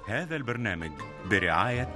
هذا البرنامج برعاية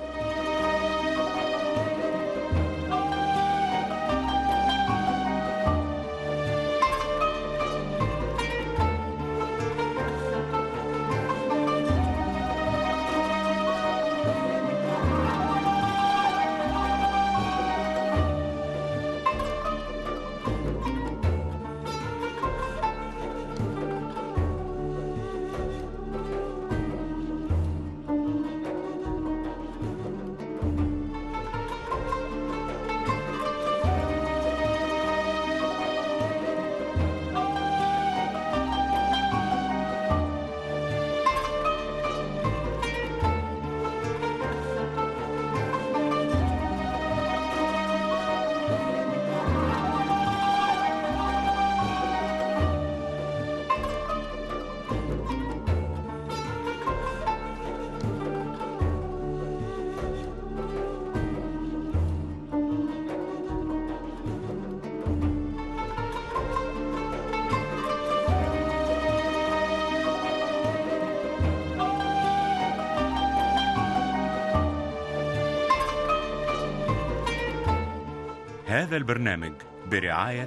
هذا البرنامج برعاية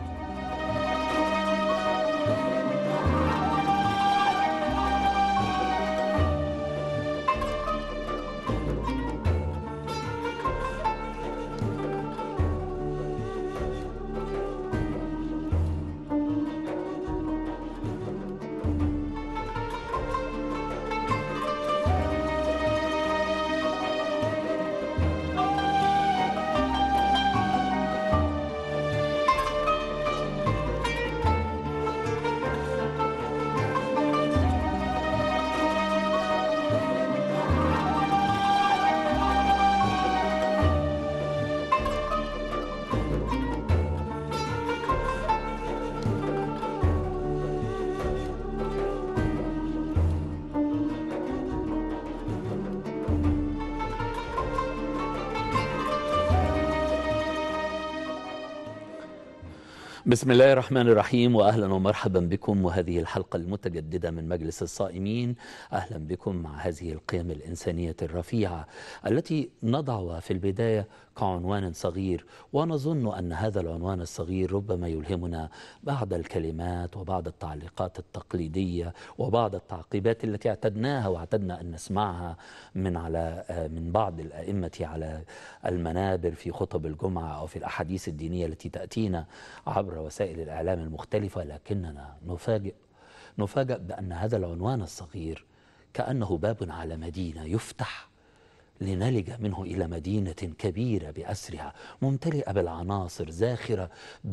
بسم الله الرحمن الرحيم واهلا ومرحبا بكم وهذه الحلقه المتجدده من مجلس الصائمين اهلا بكم مع هذه القيم الانسانيه الرفيعه التي نضعها في البدايه كعنوان صغير ونظن ان هذا العنوان الصغير ربما يلهمنا بعض الكلمات وبعض التعليقات التقليديه وبعض التعقيبات التي اعتدناها واعتدنا ان نسمعها من على من بعض الائمه على المنابر في خطب الجمعه او في الاحاديث الدينيه التي تاتينا عبر وسائل الإعلام المختلفة لكننا نفاجئ نفاجأ بأن هذا العنوان الصغير كأنه باب على مدينة يفتح لنلج منه إلى مدينة كبيرة بأسرها ممتلئة بالعناصر زاخرة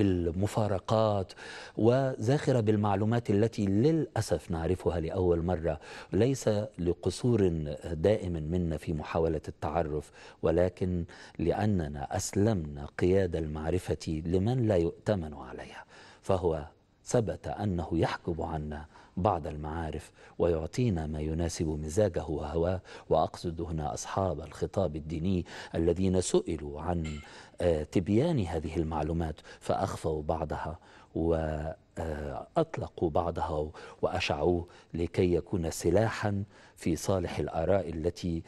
بالمفارقات وزاخرة بالمعلومات التي للأسف نعرفها لأول مرة ليس لقصور دائم منا في محاولة التعرف ولكن لأننا أسلمنا قيادة المعرفة لمن لا يؤتمن عليها فهو ثبت أنه يحجب عنا بعض المعارف ويعطينا ما يناسب مزاجه وهواه واقصد هنا اصحاب الخطاب الديني الذين سئلوا عن تبيان هذه المعلومات فاخفوا بعضها واطلقوا بعضها واشعوه لكي يكون سلاحا في صالح الاراء التي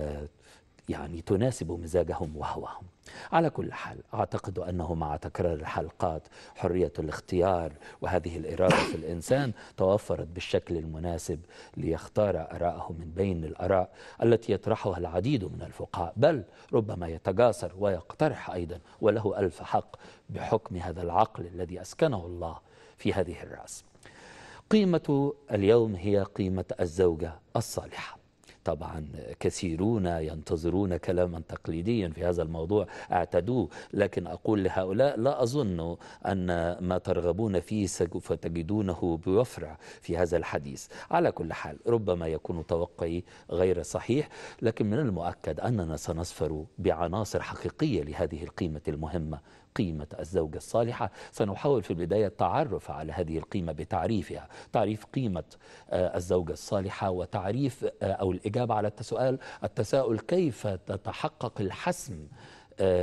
يعني تناسب مزاجهم وهواهم على كل حال أعتقد أنه مع تكرار الحلقات حرية الاختيار وهذه الإرادة في الإنسان توفرت بالشكل المناسب ليختار أراءه من بين الأراء التي يطرحها العديد من الفقهاء بل ربما يتجاسر ويقترح أيضا وله ألف حق بحكم هذا العقل الذي أسكنه الله في هذه الرأس قيمة اليوم هي قيمة الزوجة الصالحة طبعا كثيرون ينتظرون كلاما تقليديا في هذا الموضوع اعتدوه لكن أقول لهؤلاء لا أظن أن ما ترغبون فيه سوف تجدونه بوفرة في هذا الحديث على كل حال ربما يكون توقعي غير صحيح لكن من المؤكد أننا سنصفر بعناصر حقيقية لهذه القيمة المهمة قيمة الزوجة الصالحة سنحاول في البداية التعرف على هذه القيمة بتعريفها تعريف قيمة الزوجة الصالحة وتعريف أو الإجابة على التساؤل التساؤل كيف تتحقق الحسم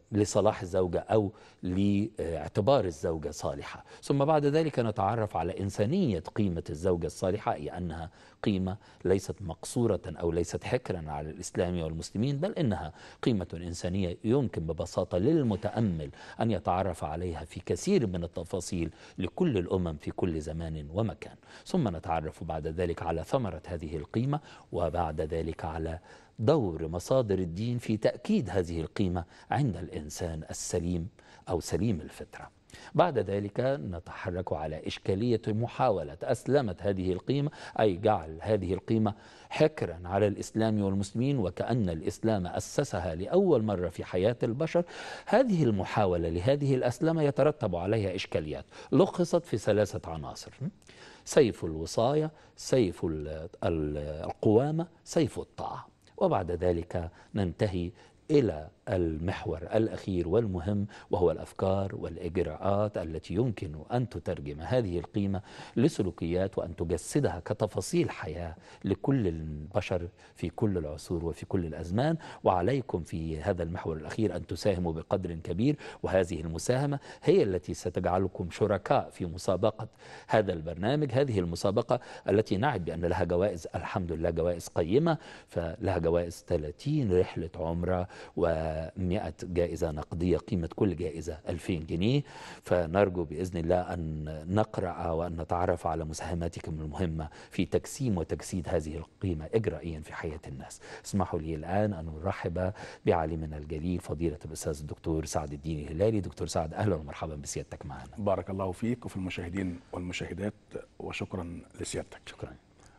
لصلاح الزوجة أو لاعتبار الزوجة صالحة ثم بعد ذلك نتعرف على إنسانية قيمة الزوجة الصالحة أي أنها قيمة ليست مقصورة أو ليست حكرا على الإسلام والمسلمين بل إنها قيمة إنسانية يمكن ببساطة للمتأمل أن يتعرف عليها في كثير من التفاصيل لكل الأمم في كل زمان ومكان ثم نتعرف بعد ذلك على ثمرة هذه القيمة وبعد ذلك على دور مصادر الدين في تأكيد هذه القيمة عند الإنسان السليم أو سليم الفطرة بعد ذلك نتحرك على إشكالية محاولة أسلمة هذه القيمة أي جعل هذه القيمة حكرا على الإسلام والمسلمين وكأن الإسلام أسسها لأول مرة في حياة البشر هذه المحاولة لهذه الأسلمة يترتب عليها إشكاليات لخصت في ثلاثة عناصر سيف الوصاية سيف القوامة سيف الطاعة وبعد ذلك ننتهي الى المحور الاخير والمهم وهو الافكار والاجراءات التي يمكن ان تترجم هذه القيمه لسلوكيات وان تجسدها كتفاصيل حياه لكل البشر في كل العصور وفي كل الازمان وعليكم في هذا المحور الاخير ان تساهموا بقدر كبير وهذه المساهمه هي التي ستجعلكم شركاء في مسابقه هذا البرنامج هذه المسابقه التي نعد بان لها جوائز الحمد لله جوائز قيمه فلها جوائز 30 رحله عمره و100 جائزة نقدية قيمة كل جائزة 2000 جنيه فنرجو بإذن الله أن نقرأ وأن نتعرف على مساهماتكم المهمة في تجسيم وتجسيد هذه القيمة إجرائيا في حياة الناس اسمحوا لي الآن أن نرحب بعالمنا الجليل فضيلة الأستاذ الدكتور سعد الدين الهلالي دكتور سعد أهلا ومرحبا بسيادتك معنا بارك الله فيك وفي المشاهدين والمشاهدات وشكرا لسيادتك شكرا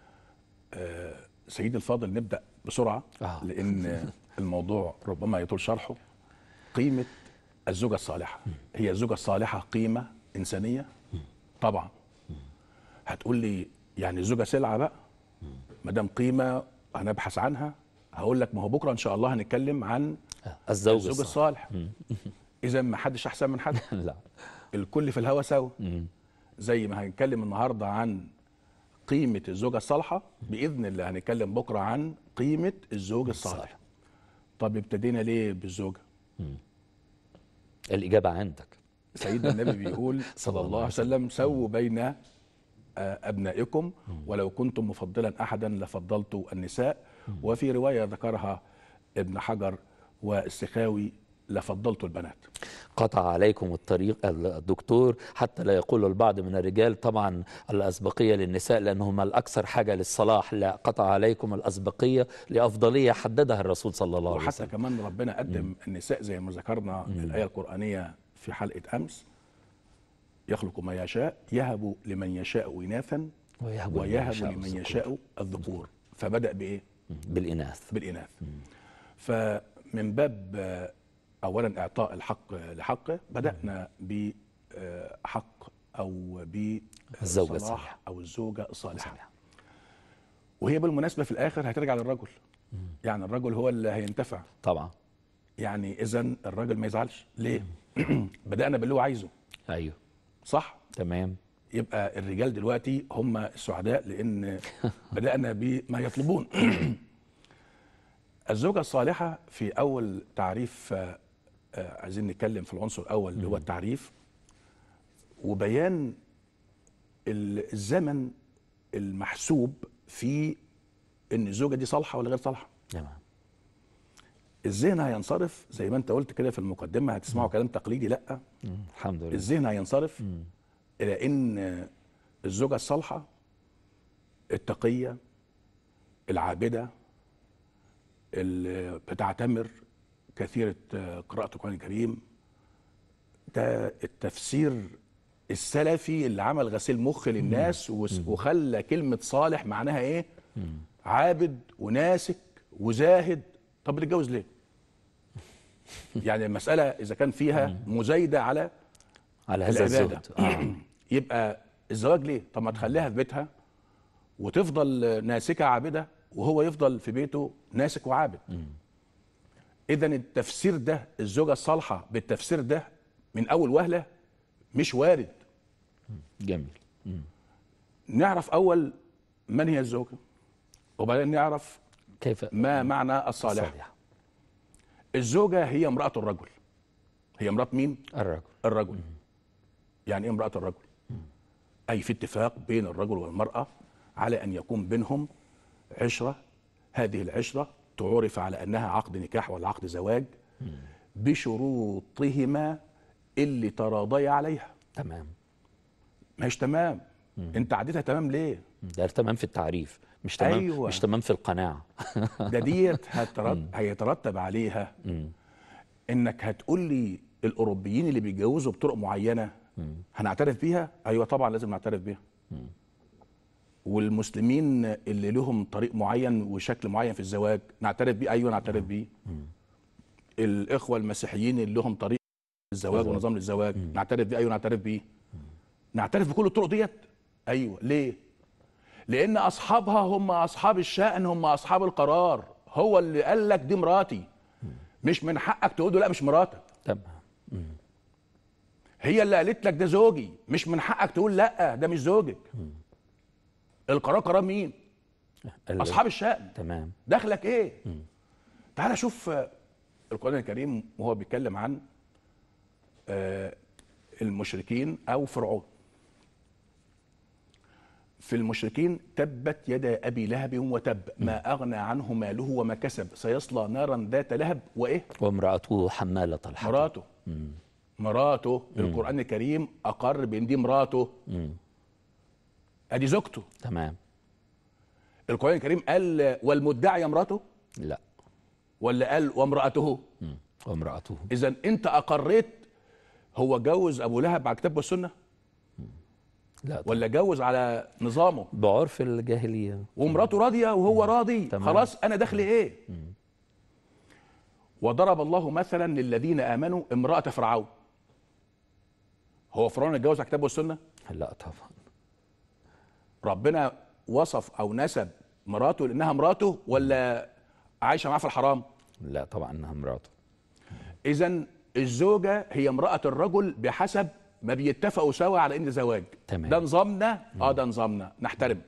آه سيدي الفاضل نبدأ بسرعة آه. لأن الموضوع ربما يطول شرحه قيمة الزوجة الصالحة هي الزوجة الصالحة قيمة إنسانية طبعا هتقول لي يعني الزوجة سلعة بقى ما دام قيمة هنبحث عنها هقول لك ما هو بكرة إن شاء الله هنتكلم عن الزوج الزوج الصالح الصالح إذا ما حدش أحسن من حد لا الكل في الهوى سوا زي ما هنتكلم النهارده عن قيمة الزوجة الصالحة بإذن الله هنتكلم بكرة عن قيمة الزوج الصالح الصالح. طب ابتدينا ليه بالزوجة الإجابة عندك سيدنا النبي بيقول صلى الله عليه وسلم سووا بين آه، أبنائكم ولو كنتم مفضلا أحدا لفضلت النساء وفي رواية ذكرها ابن حجر والسخاوي لفضلت البنات قطع عليكم الطريق الدكتور حتى لا يقول البعض من الرجال طبعا الأسبقية للنساء لأنهم الأكثر حاجة للصلاح لا قطع عليكم الأسبقية لأفضلية حددها الرسول صلى الله عليه وحتى وسلم كمان ربنا قدم النساء زي ما ذكرنا الآية القرآنية في حلقة أمس يخلق ما يشاء يهب لمن يشاء إناثا ويهب لمن ويهب يشاء لمن الذكور. يشاء الذكور فبدأ بإيه؟ بالإناث بالإناث فمن باب آه، أولا إعطاء الحق لحقه بدأنا بحق أو الزوجة بالصلاح الصالحة. أو الزوجة الصالحة صالحة. وهي بالمناسبة في الآخر هترجع للرجل يعني الرجل هو اللي هينتفع طبعا يعني إذا الراجل ما يزعلش ليه؟ بدأنا باللي هو عايزه أيوه صح؟ تمام يبقى الرجال دلوقتي هم السعداء لان بدانا بما يطلبون الزوجه الصالحه في اول تعريف آه، آه، عايزين نتكلم في العنصر الاول اللي هو التعريف وبيان ال- الزمن المحسوب في ان الزوجه دي صالحه ولا غير صالحه تمام الذهن هينصرف زي ما انت قلت كده في المقدمه هتسمعوا كلام تقليدي لا مم. الحمد لله الذهن هينصرف الى ان الزوجه الصالحه التقيه العابده اللي بتعتمر كثيره قراءه القران الكريم ده التفسير السلفي اللي عمل غسيل مخ للناس وس- وخلى كلمه صالح معناها ايه عابد وناسك وزاهد طب بتتجوز ليه يعني المساله اذا كان فيها مزايده على على هذا العبادة. الزهد آه. يبقى الزواج ليه؟ طب ما تخليها في بيتها وتفضل ناسكة عابدة وهو يفضل في بيته ناسك وعابد. إذا التفسير ده الزوجة الصالحة بالتفسير ده من أول وهلة مش وارد. جميل نعرف أول من هي الزوجة وبعدين نعرف كيف ما معنى الصالح. صالحة. الزوجة هي امرأة الرجل هي مرات مين الرجل الرجل يعني ايه امراه الرجل اي في اتفاق بين الرجل والمراه على ان يكون بينهم عشره هذه العشره تعرف على انها عقد نكاح ولا عقد زواج بشروطهما اللي تراضيا عليها تمام مش تمام انت عديتها تمام ليه ده تمام في التعريف مش تمام أيوة. مش تمام في القناعه ده ديت هترد هيترتب عليها انك هتقول لي الاوروبيين اللي بيتجوزوا بطرق معينه هنعترف بيها ايوه طبعا لازم نعترف بيها والمسلمين اللي لهم طريق معين وشكل معين في الزواج نعترف بيه ايوه نعترف بيه الاخوه المسيحيين اللي لهم طريق في الزواج ونظام للزواج نعترف بيه ايوه نعترف بيه نعترف بكل الطرق ديت ايوه ليه لان اصحابها هم اصحاب الشأن هم اصحاب القرار هو اللي قال لك دي مراتي مش من حقك تقول له لا مش مراتك تمام هي اللي قالت لك ده زوجي مش من حقك تقول لا ده مش زوجك القرار قرار مين ال- اصحاب الشأن تمام دخلك ايه تعال شوف آه، القرآن الكريم وهو بيتكلم عن آه، المشركين او فرعون في المشركين تبت يدا ابي لهب وتب ما اغنى عنه ماله وما كسب سيصلى نارا ذات لهب وايه وامرأته حمالة الحطب مراته مراته القرآن الكريم أقر بإن دي مراته أدي زوجته تمام القرآن الكريم قال والمدعي مراته لا ولا قال وامرأته مم. وامرأته إذا أنت أقريت هو جوز أبو لهب على الكتاب والسنة لا طبعا. ولا جوز على نظامه بعرف الجاهلية ومراته راضية وهو راضي تمام. خلاص أنا دخلي إيه وضرب الله مثلا للذين آمنوا امرأة فرعون هو فرعون اتجوز على الكتاب والسنة لا طبعا ربنا وصف او نسب مراته لانها مراته ولا عايشه معاه في الحرام لا طبعا انها مراته اذا الزوجه هي امراه الرجل بحسب ما بيتفقوا سوا على ان زواج تمام. ده نظامنا اه ده نظامنا نحترم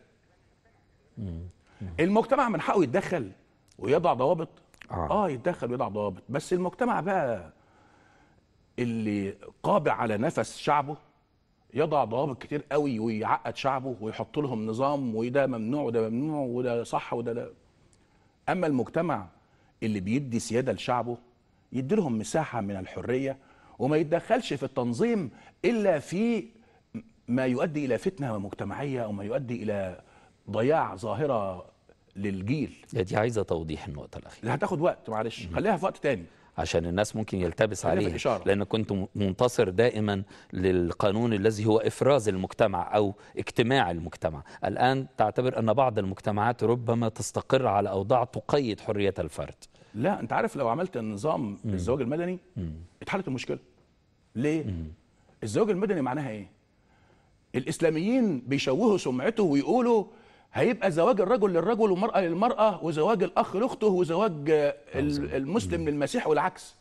المجتمع من حقه يتدخل ويضع ضوابط آه. اه يتدخل ويضع ضوابط بس المجتمع بقى اللي قابع على نفس شعبه يضع ضوابط كتير قوي ويعقد شعبه ويحط لهم نظام وده ممنوع وده ممنوع وده صح وده لا اما المجتمع اللي بيدي سياده لشعبه يدي لهم مساحه من الحريه وما يتدخلش في التنظيم الا في ما يؤدي الى فتنه مجتمعيه او ما يؤدي الى ضياع ظاهره للجيل لا دي عايزة توضيح النقطة الأخيرة اللي هتاخد وقت معلش خليها في وقت تاني عشان الناس ممكن يلتبس خلينا في عليها الإشارة. لأن كنت م- منتصر دائما للقانون الذي هو إفراز المجتمع أو اجتماع المجتمع الآن تعتبر أن بعض المجتمعات ربما تستقر على أوضاع تقيد حرية الفرد لا انت عارف لو عملت النظام الزواج المدني اتحلت المشكله ليه الزواج المدني معناها ايه الاسلاميين بيشوهوا سمعته ويقولوا هيبقى زواج الرجل للرجل والمراه للمراه وزواج الاخ لاخته وزواج آه، ال- المسلم للمسيح والعكس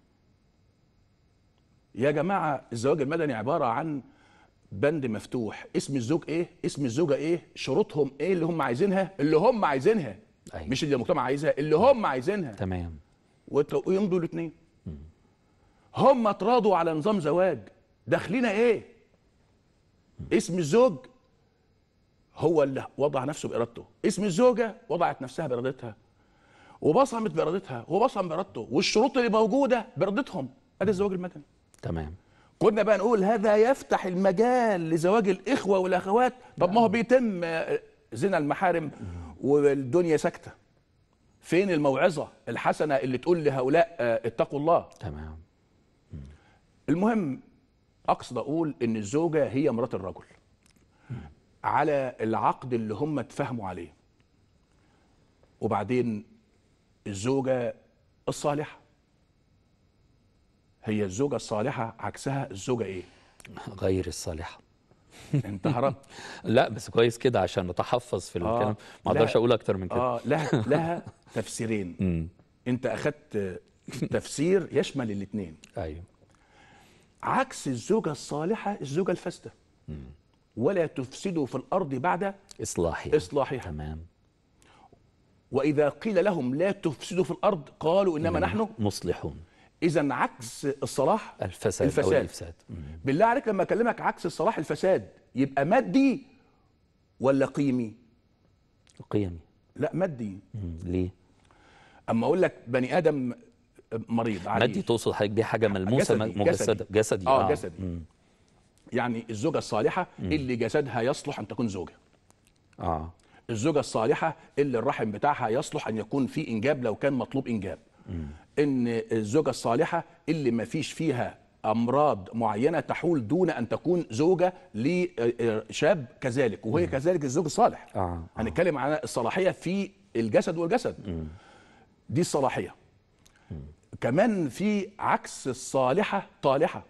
يا جماعه الزواج المدني عباره عن بند مفتوح اسم الزوج ايه اسم الزوجه ايه شروطهم ايه اللي هم عايزينها اللي هم عايزينها أيوة. مش اللي المجتمع عايزها اللي هم عايزينها تمام وت- ويمضوا الاثنين هم اتراضوا على نظام زواج داخلنا ايه اسم الزوج هو اللي وضع نفسه بارادته اسم الزوجه وضعت نفسها بارادتها وبصمت بارادتها وبصم بارادته والشروط اللي موجوده بارادتهم ادي الزواج المدني تمام كنا بقى نقول هذا يفتح المجال لزواج الاخوه والاخوات طب ما هو بيتم آه، زنا المحارم والدنيا ساكته فين الموعظه الحسنه اللي تقول لهؤلاء آه، اتقوا الله تمام المهم اقصد اقول ان الزوجه هي مرات الرجل على العقد اللي هم اتفاهموا عليه وبعدين الزوجه الصالحه هي الزوجه الصالحه عكسها الزوجه ايه غير الصالحة انت هربت لا بس كويس كده عشان نتحفظ في آه. الكلام ما لا. اقدرش اقول اكتر من كده اه لها لها تفسيرين انت اخذت تفسير يشمل الاثنين ايوه عكس الزوجه الصالحه الزوجه الفاسده ولا تفسدوا في الارض بعد اصلاحي اصلاحها تمام واذا قيل لهم لا تفسدوا في الارض قالوا انما نحن مصلحون اذا عكس الصلاح الفساد, الفساد. أو الإفساد مم. بالله عليك لما اكلمك عكس الصلاح الفساد يبقى مادي ولا قيمي قيمي لا مادي مم. ليه؟ اما اقول لك بني ادم مريض عليه مادي تقصد حضرتك بيه حاجة ملموسة جسدي، مجسدة جسدي اه جسدي مم. يعني الزوجه الصالحه اللي جسدها يصلح ان تكون زوجه اه الزوجه الصالحه اللي الرحم بتاعها يصلح ان يكون في انجاب لو كان مطلوب انجاب ان الزوجه الصالحه اللي ما فيش فيها امراض معينه تحول دون ان تكون زوجه لشاب كذلك وهي كذلك الزوج الصالح آه، آه. هنتكلم عن الصلاحيه في الجسد والجسد دي الصلاحيه كمان في عكس الصالحه طالحه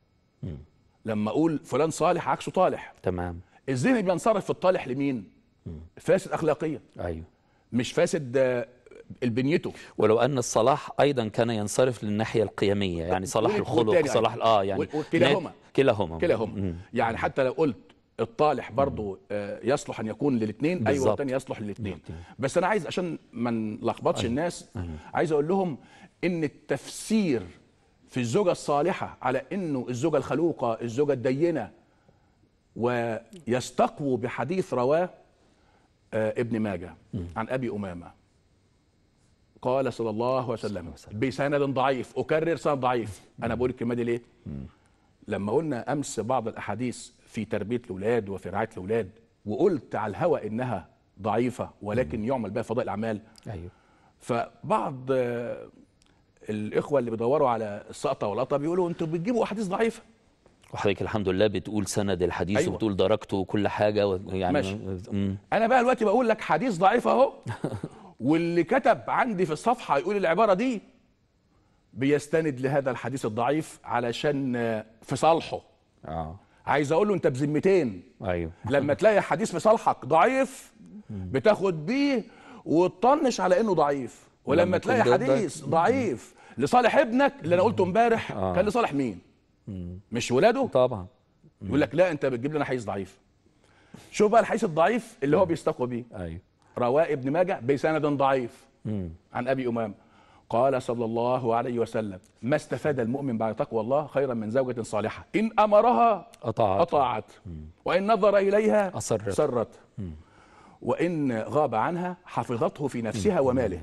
لما اقول فلان صالح عكسه طالح تمام الذهن بينصرف في الطالح لمين فاسد اخلاقيا أيوه مش فاسد آه، البنيته ولو ان الصلاح ايضا كان ينصرف للناحيه القيميه يعني صلاح وال- الخلق والتاني صلاح أيضاً. اه يعني وال- وكلاهما. كلاهما كلاهما يعني حتى لو قلت الطالح برضه آه، يصلح ان يكون للاثنين ايوه بالظبط. والثاني يصلح للاثنين بس انا عايز عشان ما نلخبطش الناس عايز اقول لهم ان التفسير في الزوجه الصالحه على انه الزوجه الخلوقه الزوجه الدينه ويستقووا بحديث رواه آه، ابن ماجه عن ابي امامه قال صلى الله عليه وسلم بسند ضعيف اكرر سند ضعيف انا بقول الكلمه دي ليه لما قلنا امس بعض الاحاديث في تربيه الاولاد وفي رعايه الاولاد وقلت على الهوى انها ضعيفه ولكن يعمل بها فضائل الاعمال ايوه فبعض آه، الاخوه اللي بيدوروا على السقطه والقطه بيقولوا انتوا بتجيبوا احاديث ضعيفه وحضرتك الحمد لله بتقول سند الحديث أيوة. وبتقول درجته وكل حاجه و- يعني ماشي. مم. انا بقى دلوقتي بقول لك حديث ضعيف اهو واللي كتب عندي في الصفحه يقول العباره دي بيستند لهذا الحديث الضعيف علشان آه، في صالحه اه عايز اقول له انت بذمتين ايوه لما تلاقي حديث في صالحك ضعيف بتاخد بيه وتطنش على انه ضعيف ولما ولما تلاقي يكون ضدك- حديث ضعيف لصالح ابنك اللي انا قلته امبارح آه. كان لصالح مين مش ولاده طبعا يقول لك لا انت بتجيب لنا حديث ضعيف شوف بقى الحديث الضعيف اللي هو بيستقوى بيه ايوه رواه ابن ماجه بسند ضعيف عن ابي امام قال صلى الله عليه وسلم ما استفاد المؤمن بعد تقوى الله خيرا من زوجة صالحة إن أمرها أطاعت. أطاعت وإن نظر إليها أسرت. سرت وإن غاب عنها حفظته في نفسها وماله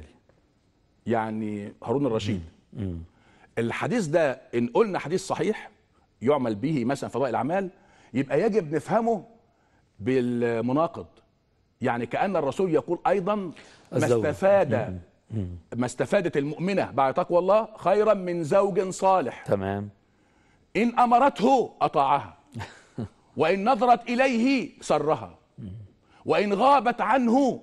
يعني هارون الرشيد الحديث ده إن قلنا حديث صحيح يعمل به مثلا فضائل الأعمال يبقى يجب نفهمه بالمناقض يعني كأن الرسول يقول أيضا ما الزوج. استفاد ما استفادت المؤمنة بعد تقوى الله خيرا من زوج صالح تمام إن أمرته أطاعها وإن نظرت إليه سرها وإن غابت عنه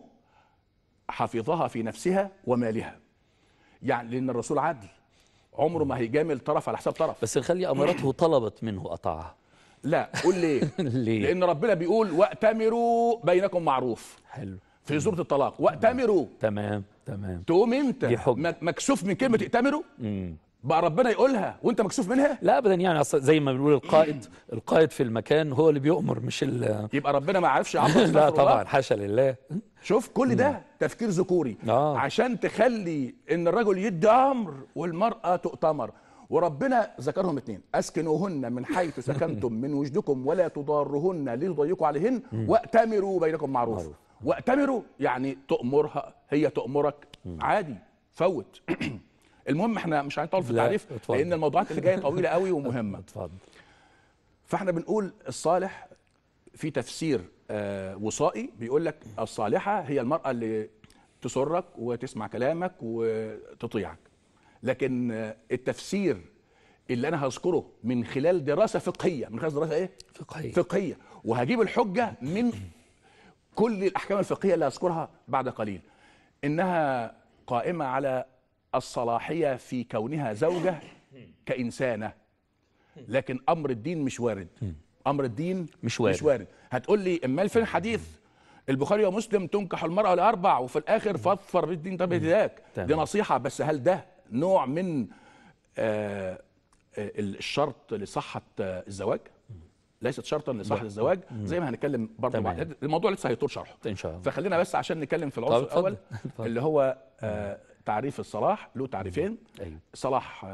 حفظها في نفسها ومالها يعني لأن الرسول عدل عمره ما هيجامل طرف على حساب طرف بس نخلي امرته طلبت منه اطاعها لا قول ليه ليه؟ لأن ربنا بيقول وأتمروا بينكم معروف حلو في سورة الطلاق وأتمروا تمام تمام تقوم انت دي حجة. مك- مكسوف من كلمة ائتمروا مم. بقى ربنا يقولها وانت مكسوف منها لا ابدا يعني أصل زي ما بنقول القائد القائد في المكان هو اللي بيؤمر مش ال يبقى ربنا ما عرفش يعبر لا استغفر الله. طبعا حاشا لله شوف كل ده تفكير ذكوري آه. عشان تخلي ان الرجل يدي امر والمراه تؤتمر وربنا ذكرهم اتنين اسكنوهن من حيث سكنتم من وجدكم ولا تضارهن لتضيقوا عليهن واتمروا بينكم معروف معروف. واتمروا يعني تؤمرها هي تؤمرك عادي فوت المهم احنا مش هنطول في لا، التعريف اتفضل. لان الموضوعات اللي جايه طويله قوي ومهمه اتفضل فاحنا بنقول الصالح في تفسير آه وصائي بيقول لك الصالحه هي المراه اللي تسرك وتسمع كلامك وتطيعك لكن آه التفسير اللي انا هذكره من خلال دراسه فقهيه من خلال دراسه ايه فقهية. فقهيه وهجيب الحجه من كل الاحكام الفقهيه اللي هذكرها بعد قليل انها قائمه على الصلاحيه في كونها زوجه كانسانه لكن امر الدين مش وارد امر الدين مش وارد. مش وارد هتقول لي امال فين الحديث البخاري ومسلم تنكح المراه لاربع وفي الاخر فاظفر بالدين طب ذاك تمام. دي نصيحه بس هل ده نوع من آه آه، الشرط لصحه آه، الزواج ليست شرطا لصحه الزواج زي ما هنتكلم برضه تمام. بعد الموضوع لسه هيطول شرحه ان شاء الله فخلينا بس عشان نتكلم في طب العنصر اتفضل. الاول اتفضل. اللي هو آه تعريف الصلاح له تعريفين ايوه صلاح آه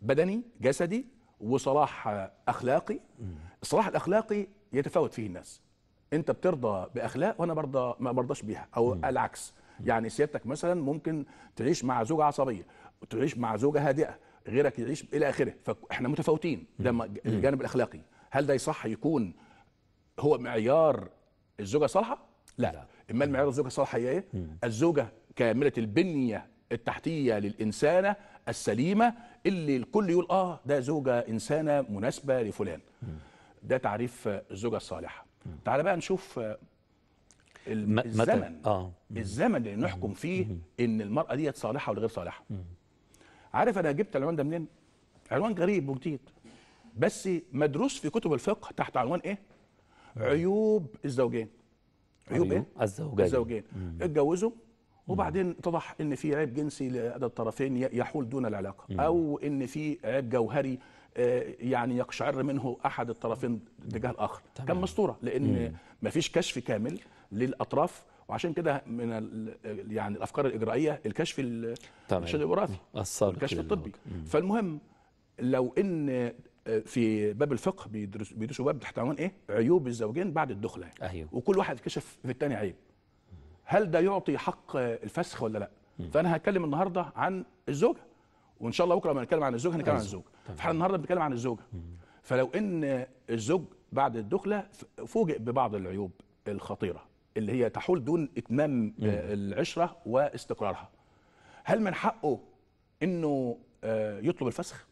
بدني جسدي وصلاح آه، اخلاقي الصلاح الاخلاقي يتفاوت فيه الناس انت بترضى باخلاق وانا برضى ما برضاش بيها او العكس يعني سيادتك مثلا ممكن تعيش مع زوجه عصبيه وتعيش مع زوجه هادئه غيرك يعيش الى اخره فاحنا متفاوتين ده م- الجانب الاخلاقي هل ده يصح يكون هو معيار الزوجه صالحه لا, لا. اما المعيار الزوجه صالحه هي ايه الزوجه كامله البنيه التحتيه للانسانه السليمه اللي الكل يقول اه ده زوجه انسانه مناسبه لفلان ده تعريف آه، الزوجه الصالحه تعال بقى نشوف آه، ال- م- متى- الزمن آه. الزمن اللي نحكم فيه ان المراه ديت صالحه ولا غير صالحه عارف انا جبت العنوان ده منين عنوان غريب وجديد بس مدروس في كتب الفقه تحت عنوان ايه عيوب الزوجين عيوب ايه الزوجين الزوجين اتجوزوا وبعدين اتضح ان في عيب جنسي لاحدى الطرفين ي- يحول دون العلاقه او ان في عيب جوهري آه، يعني يقشعر منه احد الطرفين تجاه الاخر كان مسطوره لان مفيش كشف كامل للاطراف وعشان كده من ال- يعني الافكار الاجرائيه الكشف ال- تمام. الشهر الوراثي السابق الكشف للزوج. الطبي فالمهم لو ان في باب الفقه بيدرس بيدرسوا باب تحت عنوان ايه عيوب الزوجين بعد الدخله أيوه. وكل واحد كشف في الثاني عيب هل ده يعطي حق الفسخ ولا لا فانا هتكلم النهارده عن الزوجه وان شاء الله بكره لما نتكلم عن الزوج هنتكلم عن الزوج فاحنا النهارده بنتكلم عن الزوجه فلو ان الزوج بعد الدخله ف- فوجئ ببعض العيوب الخطيره اللي هي تحول دون اتمام آه، العشره واستقرارها هل من حقه انه آه، يطلب الفسخ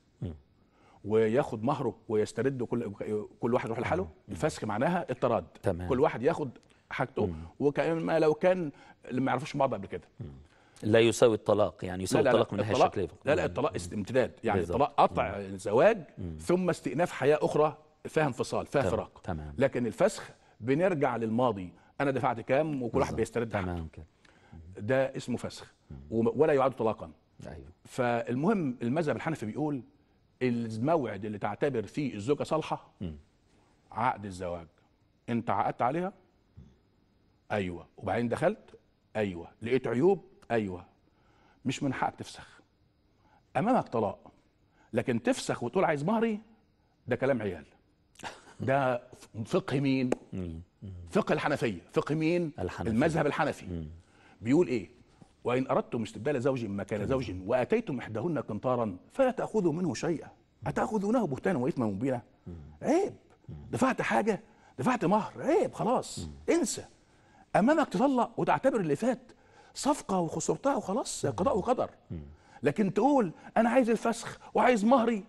وياخد مهره ويسترد كل كل واحد يروح لحاله الفسخ معناها التراد تمام. كل واحد ياخد حاجته وكما لو كان اللي ما يعرفوش بعض قبل كده لا يساوي الطلاق يعني يساوي الطلاق من ناحيه الطلاق- شكله لا لا الطلاق است- امتداد يعني بالظبط. الطلاق قطع الزواج ثم استئناف حياه اخرى فيها انفصال فيها تمام، فراق تمام. لكن الفسخ بنرجع للماضي انا دفعت كام وكل واحد بالظبط. بيسترد حقه تمام كده ده اسمه فسخ وم- ولا يعد طلاقا ايوه فالمهم المذهب الحنفي بيقول الموعد اللي تعتبر فيه الزوجه صالحه عقد الزواج انت عقدت عليها ايوه وبعدين دخلت ايوه لقيت عيوب ايوه مش من حقك تفسخ امامك طلاق لكن تفسخ وتقول عايز مهري ده كلام عيال ده فقه مين فقه الحنفيه فقه مين الحنفية. المذهب الحنفي بيقول ايه وان اردتم استبدال زوج مكان زوج واتيتم احداهن قنطارا فلا تاخذوا منه شيئا اتاخذونه بهتانا واثما مبينا عيب دفعت حاجه دفعت مهر عيب خلاص انسى امامك تطلق وتعتبر اللي فات صفقه وخسرتها وخلاص قضاء وقدر لكن تقول انا عايز الفسخ وعايز مهري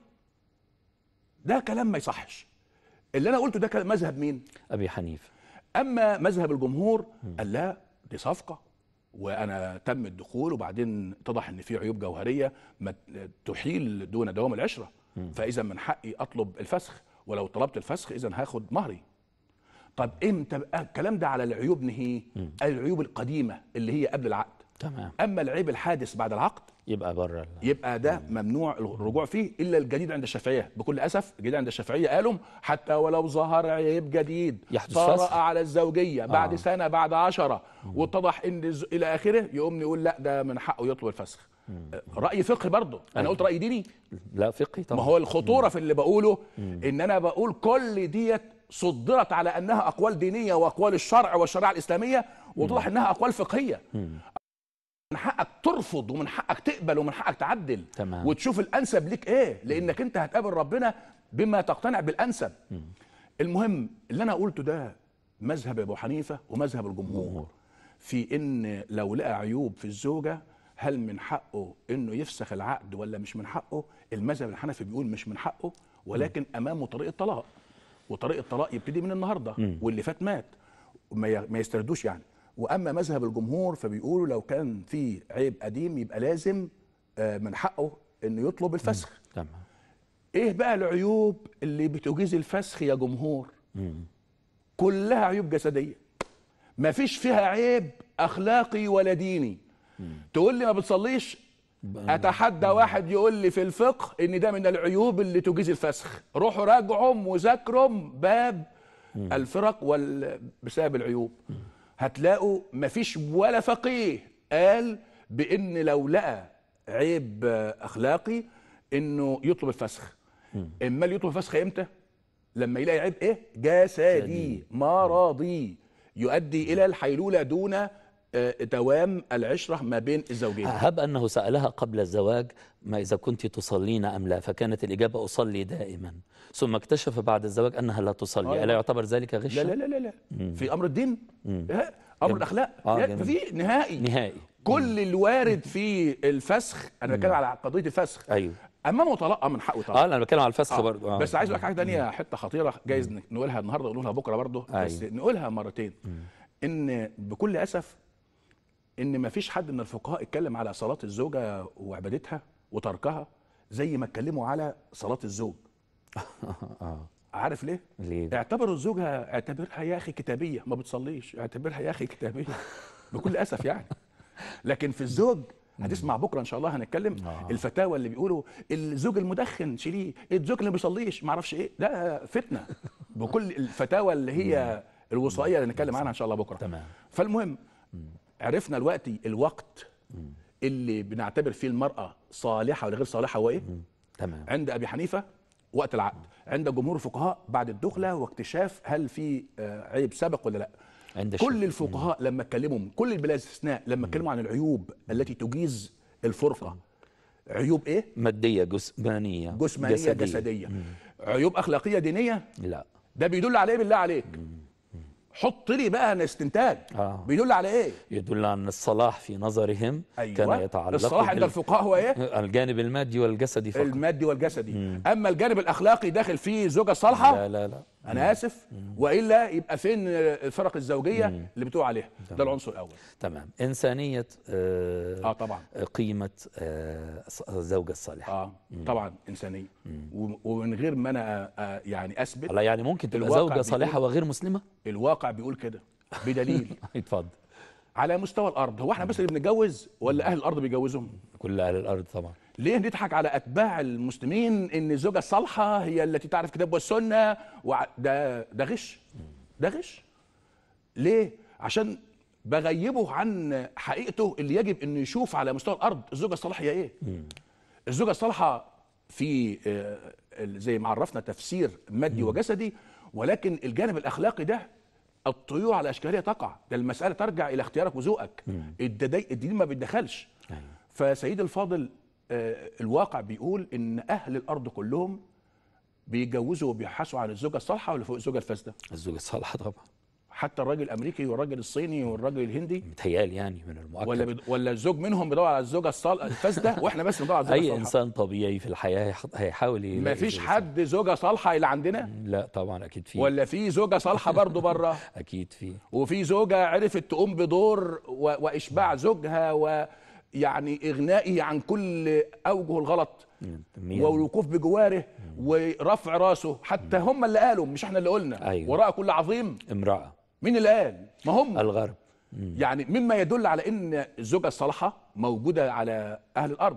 ده كلام ما يصحش اللي انا قلته ده كلام مذهب مين ابي حنيفه اما مذهب الجمهور قال لا دي صفقه وانا تم الدخول وبعدين اتضح ان في عيوب جوهريه ما تحيل دون دوام العشره فاذا من حقي اطلب الفسخ ولو طلبت الفسخ اذا هاخد مهري طب امتى بقى الكلام ده على العيوب نهي العيوب القديمه اللي هي قبل العقد تمام اما العيب الحادث بعد العقد يبقى بره يبقى ده ممنوع الرجوع فيه الا الجديد عند الشافعيه بكل اسف الجديد عند الشافعيه قالوا حتى ولو ظهر عيب جديد يحدث طرأ فسخ. على الزوجيه بعد آه. سنه بعد عشرة واتضح ان الز- الى اخره يقوم يقول لا ده من حقه يطلب الفسخ راي فقهي برضه انا أيوة. قلت راي ديني لا فقهي طبعا ما هو الخطوره في اللي بقوله ان انا بقول كل ديت صدرت على انها اقوال دينيه واقوال الشرع والشريعه الاسلاميه واتضح انها اقوال فقهيه من حقك ترفض ومن حقك تقبل ومن حقك تعدل تمام. وتشوف الانسب ليك ايه لانك انت هتقابل ربنا بما تقتنع بالانسب المهم اللي انا قلته ده مذهب ابو حنيفه ومذهب الجمهور في ان لو لقى عيوب في الزوجه هل من حقه انه يفسخ العقد ولا مش من حقه المذهب الحنفي بيقول مش من حقه ولكن امامه طريق الطلاق وطريق الطلاق يبتدي من النهارده واللي فات مات ما ي- ما يستردوش يعني واما مذهب الجمهور فبيقولوا لو كان في عيب قديم يبقى لازم آه، من حقه انه يطلب الفسخ تمام ايه بقى العيوب اللي بتجيز الفسخ يا جمهور كلها عيوب جسديه ما فيش فيها عيب اخلاقي ولا ديني تقول لي ما بتصليش اتحدى واحد يقول لي في الفقه ان ده من العيوب اللي تجيز الفسخ روحوا راجعوا وذاكروا باب الفرق وال... بسبب العيوب هتلاقوا مفيش ولا فقيه قال بان لو لقى عيب آه، اخلاقي انه يطلب الفسخ اما اللي يطلب الفسخ امتى لما يلاقي عيب ايه جسدي مرضي يؤدي الى الحيلوله دون آه، دوام العشره ما بين الزوجين هب أنه سألها قبل الزواج ما إذا كنت تصلين أم لا فكانت الإجابة أصلي دائما ثم اكتشف بعد الزواج أنها لا تصلي آه. ألا يعتبر ذلك غشا؟ لا لا لا لا لا في امر الدين لا، امر الاخلاق آه، لا، جميل. في نهائي نهائي كل الوارد في الفسخ انا بتكلم على قضيه الفسخ أيوه امامه طلاق من حقه طلاق اه انا بتكلم على الفسخ آه. برضه آه. بس عايز اقول لك حاجه ثانيه حته خطيره جايز نقولها النهارده ونقولها بكره برضه بس أيوة. نقولها مرتين ان بكل اسف ان ما فيش حد من الفقهاء اتكلم على صلاه الزوجه وعبادتها وتركها زي ما اتكلموا على صلاه الزوج آه. عارف ليه؟ ليه؟ اعتبروا الزوجه اعتبرها يا اخي كتابيه ما بتصليش اعتبرها يا اخي كتابيه بكل اسف يعني لكن في الزوج هتسمع بكره ان شاء الله هنتكلم آه. الفتاوى اللي بيقولوا الزوج المدخن شيليه الزوج اللي ما بيصليش ما اعرفش ايه ده فتنه بكل الفتاوى اللي هي الوصائيه اللي نتكلم عنها ان شاء الله بكره تمام. فالمهم عرفنا دلوقتي الوقت اللي بنعتبر فيه المراه صالحه ولا غير صالحه هو ايه تمام عند ابي حنيفه وقت العقد عند جمهور الفقهاء بعد الدخله واكتشاف هل في آه، عيب سبق ولا لا عند كل الشافعي. الفقهاء لما اتكلموا كل البلاد استثناء لما اتكلموا عن العيوب التي تجيز الفرقه عيوب ايه مادية جسمانية جسمانيه جسديه, جسدية. عيوب اخلاقيه دينيه لا ده بيدل على ايه بالله عليك حط لي بقى استنتاج آه. بيدل على ايه يدل عن الصلاح في نظرهم ايوه كان يتعلق الصلاح عند بال- الفقهاء هو ايه الجانب المادي والجسدي فقط المادي والجسدي اما الجانب الاخلاقي داخل فيه زوجه صالحه لا لا لا انا اسف والا يبقى فين الفرق الزوجيه اللي بتقول عليها ده العنصر الاول تمام إنسانية آه اه طبعا قيمة آه الص- الزوجة الصالحة اه طبعا انسانيه و- ومن غير ما انا آه، يعني اثبت لا يعني ممكن تبقى الواقع زوجة صالحة بيقول- وغير مسلمة الواقع بيقول كده بدليل اتفضل على مستوى الارض هو احنا بس اللي بنتجوز ولا اهل الارض بيجوزهم كل أهل الأرض طبعا ليه نضحك على اتباع المسلمين ان الزوجه الصالحه هي التي تعرف كتاب والسنه وع... ده ده غش ده غش ليه عشان بغيبه عن حقيقته اللي يجب انه يشوف على مستوى الارض الزوجه الصالحه هي ايه الزوجه الصالحه في آه، ال- زي ما عرفنا تفسير مادي وجسدي ولكن الجانب الاخلاقي ده الطيور على اشكالها تقع ده المساله ترجع الى اختيارك وذوقك الددي- الدين ما بيتدخلش أيوة. فسيد الفاضل آه، الواقع بيقول ان اهل الارض كلهم بيتجوزوا وبيبحثوا عن الزوجه الصالحه ولا فوق الزوجه الفاسده الزوجة الصالحة طبعا حتى الراجل الامريكي والراجل الصيني والراجل الهندي متهيألي يعني من المؤكد ولا بد... ولا الزوج منهم بيدور على الزوجه الصال- الفاسده واحنا بس بندور على الزوجه أي الصالحه إنسان طبيعي في الحياة هيح- هيحاول يلاقي ما فيش زوجة حد زوجه صالحه اللي عندنا لا طبعا اكيد في ولا في زوجه صالحه برضه بره اكيد في وفي زوجه عرفت تقوم بدور و... واشباع زوجها ويعني اغنائه عن كل اوجه الغلط مية- والوقوف بجواره ورفع راسه حتى هم اللي قالوا مش احنا اللي قلنا أيوة. وراء كل عظيم امراه مين اللي قال ما هم الغرب يعني مما يدل على ان الزوجه الصالحه موجوده على اهل الارض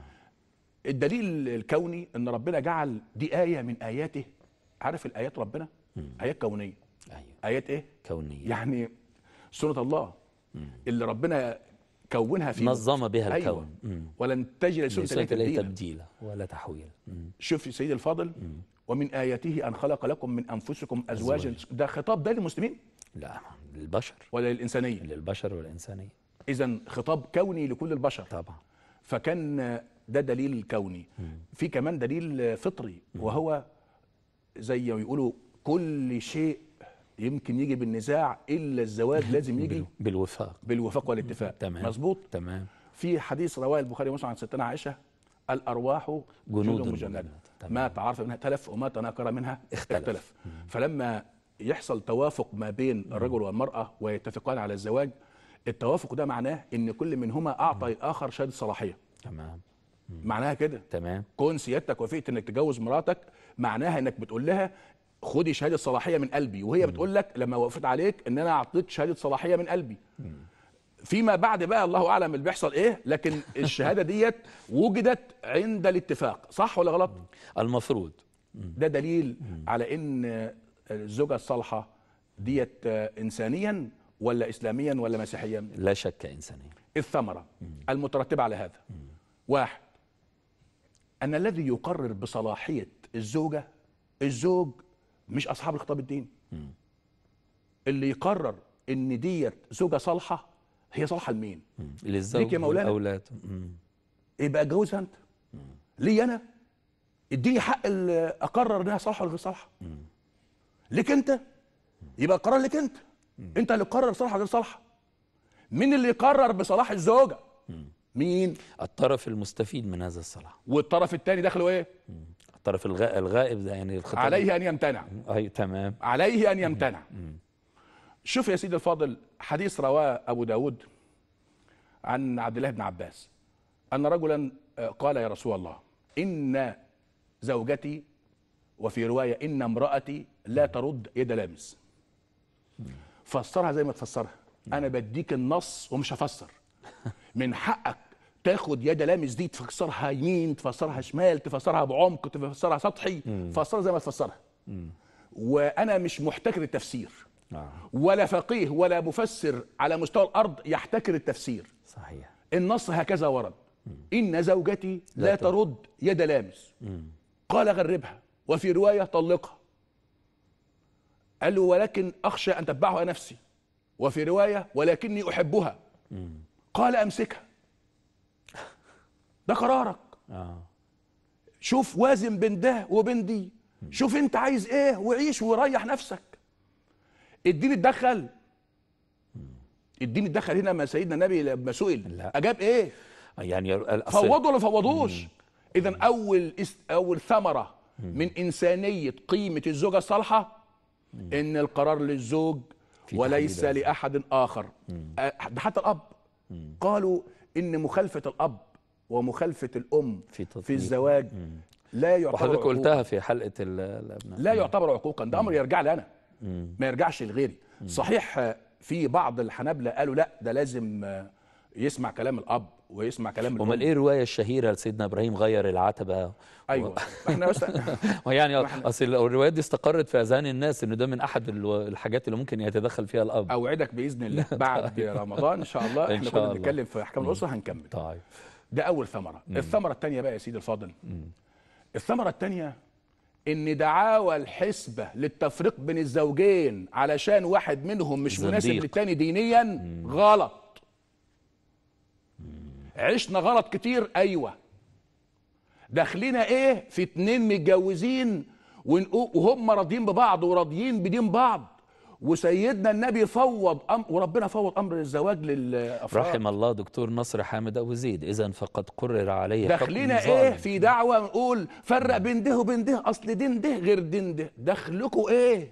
الدليل الكوني ان ربنا جعل دي ايه من اياته عارف الايات ربنا ايات كونيه ايوه ايات ايه كونيه يعني سنه الله اللي ربنا كونها في نظم بها أيوة. الكون مم. ولن تجد لسنه ليس الله إليه تبديلا تبديلا ولا تحويل مم. شوف يا سيدي الفاضل ومن اياته ان خلق لكم من انفسكم ازواجا ده خطاب ده للمسلمين لا للبشر ولا للانسانيه للبشر والانسانيه اذا خطاب كوني لكل البشر طبعا فكان ده دليل كوني في كمان دليل فطري وهو زي ما يقولوا كل شيء يمكن يجي بالنزاع الا الزواج لازم يجي بال- بالوفاق بالوفاق والاتفاق تمام مظبوط تمام في حديث رواه البخاري ومسلم عن ستنا عائشه الارواح جنود جنود مجنده مجندة. تمام. ما تعرف منها تلف وما تناكر منها اختلف. اختلف فلما يحصل توافق ما بين الرجل والمراه ويتفقان على الزواج التوافق ده معناه ان كل منهما اعطى الاخر شهاده صلاحيه تمام معناها كده تمام كون سيادتك وافقت انك تتجوز مراتك معناها انك بتقول لها خدي شهاده صلاحيه من قلبي وهي بتقول لك لما وافقت عليك ان انا اعطيت شهاده صلاحيه من قلبي فيما بعد بقى الله اعلم اللي بيحصل ايه لكن الشهاده ديت وجدت عند الاتفاق صح ولا غلط المفروض ده دليل على ان الزوجه الصالحه ديت انسانيا ولا اسلاميا ولا مسيحيا لا شك انسانيه الثمرة المترتبة على هذا واحد ان الذي يقرر بصلاحيه الزوجه الزوج مش اصحاب الخطاب الديني اللي يقرر ان ديت زوجه صالحه هي صالحه لمين للزوج ليك يا مولانا. والأولاد مم. يبقى اتجوزها انت ليه انا اديني حق ال- اقرر انها صالحه ولا غير صالحه ليك انت يبقى القرار ليك انت انت اللي تقرر صالحه ولا غير صالحه مين اللي يقرر بصلاح الزوجه مين الطرف المستفيد من هذا الصلاح والطرف الثاني داخله ايه الطرف الغائب, الغائب ده يعني الخطاب عليه ان يمتنع أي تمام عليه ان يمتنع شوف يا سيدي الفاضل حديث رواه ابو داود عن عبد الله بن عباس ان رجلا آه، قال يا رسول الله ان زوجتي وفي روايه ان امراتي لا ترد يد لامس فسرها زي ما تفسرها انا بديك النص ومش هفسر من حقك تاخد يد لامس دي تفسرها يمين تفسرها شمال تفسرها بعمق تفسرها سطحي تفسرها زي ما تفسرها وانا مش محتكر التفسير آه. ولا فقيه ولا مفسر على مستوى الارض يحتكر التفسير صحيح النص هكذا ورد ان زوجتي لا, لا ترد يد لامس قال غربها وفي روايه طلقها قال له ولكن اخشى ان تتبعها نفسي وفي روايه ولكني احبها قال امسكها ده قرارك آه. شوف وازن بين ده وبين دي شوف انت عايز ايه وعيش وريح نفسك اديني اتدخل اديني اتدخل هنا ما سيدنا النبي لما سئل لا. اجاب ايه يعني الأصل فوضوا ولا فوضوش اذا اول است... اول ثمره من انسانيه قيمه الزوجه الصالحه ان القرار للزوج في وليس تحديد لاحد اخر أه، ده حتى الاب قالوا ان مخالفه الاب ومخالفه الام في في تطبيق. الزواج لا يعتبر وحضرتك عقوق. قلتها في حلقة ال- الأبناء لا يعتبر عقوقا ده امر يرجع لي انا ما يرجعش لغيري صحيح آه، في بعض الحنابلة قالوا لا ده لازم آه، يسمع كلام الاب ويسمع كلام امال الام ايه الروايه الشهيره لسيدنا ابراهيم غير العتبه ايوه احنا بس ويعني اصل الروايات دي استقرت في اذهان الناس انه ده من احد الو- الحاجات اللي ممكن يتدخل فيها الاب اوعدك باذن الله بعد رمضان ان شاء الله إن احنا شاء كنا الله. بنتكلم في احكام الاسره هنكمل طيب ده اول ثمره الثمره الثانيه بقى يا سيدي الفاضل الثمره الثانيه ان دعاوى الحسبه للتفريق بين الزوجين علشان واحد منهم مش مناسب زنديق. للتاني دينيا غلط عشنا غلط كتير ايوه داخلنا ايه في اتنين متجوزين ونقو- وهم راضيين ببعض وراضيين بدين بعض وسيدنا النبي فوض أم وربنا فوض امر الزواج للافراد رحم الله دكتور نصر حامد ابو زيد اذا فقد قرر عليه حكم داخلنا ظالم. ايه في دعوه نقول فرق بين ده وبين ده اصل دين ده غير دين ده دخلكوا ايه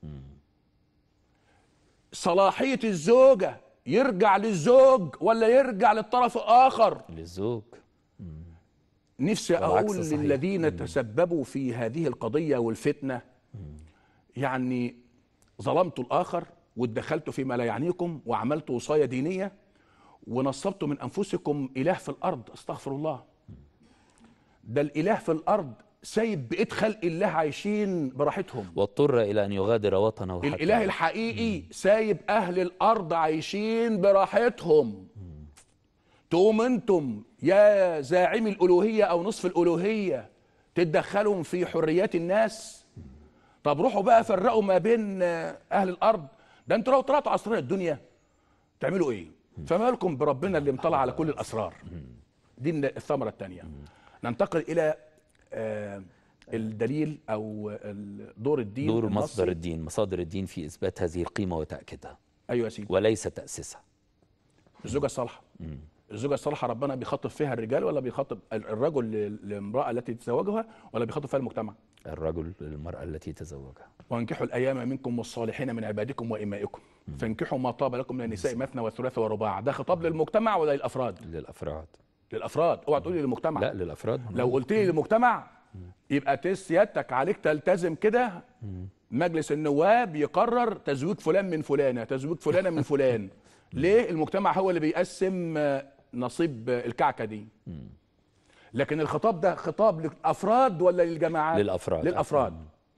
صلاحيه الزوجه يرجع للزوج ولا يرجع للطرف الاخر للزوج نفسي والعكس اقول صحيح. للذين تسببوا في هذه القضيه والفتنه يعني ظلمتوا الاخر واتدخلتوا فيما لا يعنيكم وعملتوا وصايه دينيه ونصبتوا من انفسكم اله في الارض استغفر الله ده الاله في الارض سايب بقيه خلق الله عايشين براحتهم واضطر الى ان يغادر وطنه حتى الاله الحقيقي سايب اهل الارض عايشين براحتهم تقوم انتم يا زاعمي الالوهيه او نصف الالوهيه تتدخلوا في حريات الناس طب روحوا بقى فرقوا ما بين آه، اهل الارض ده انتوا لو طلعتوا اسرار الدنيا تعملوا ايه فما بالكم بربنا اللي مطلع على كل الاسرار دي الثمره الثانيه ننتقل الى آه، الدليل او ال- دور الدين دور النصي. مصدر الدين مصادر الدين في اثبات هذه القيمه وتاكيدها ايوه يا سيدي وليس تاسيسها الزوجه الصالحه الزوجه الصالحه ربنا بيخاطب فيها الرجال ولا بيخاطب ال- الرجل ل- للامراه التي تزوجها ولا بيخاطب فيها المجتمع الرجل للمراه التي تزوجها وانكحوا الايام منكم والصالحين من عبادكم وامائكم فانكحوا ما طاب لكم من النساء مثنى وثلاث ورباع ده خطاب للمجتمع ولا للافراد للافراد للافراد اوعى تقولي للمجتمع لا للافراد لو قلت لي للمجتمع يبقى تس سيادتك عليك تلتزم كده مجلس النواب يقرر تزويج فلان من فلانه تزويج فلانه من فلان ليه المجتمع هو اللي بيقسم آه، نصيب آه، الكعكه دي لكن الخطاب ده خطاب للافراد ولا للجماعات للأفراد. للافراد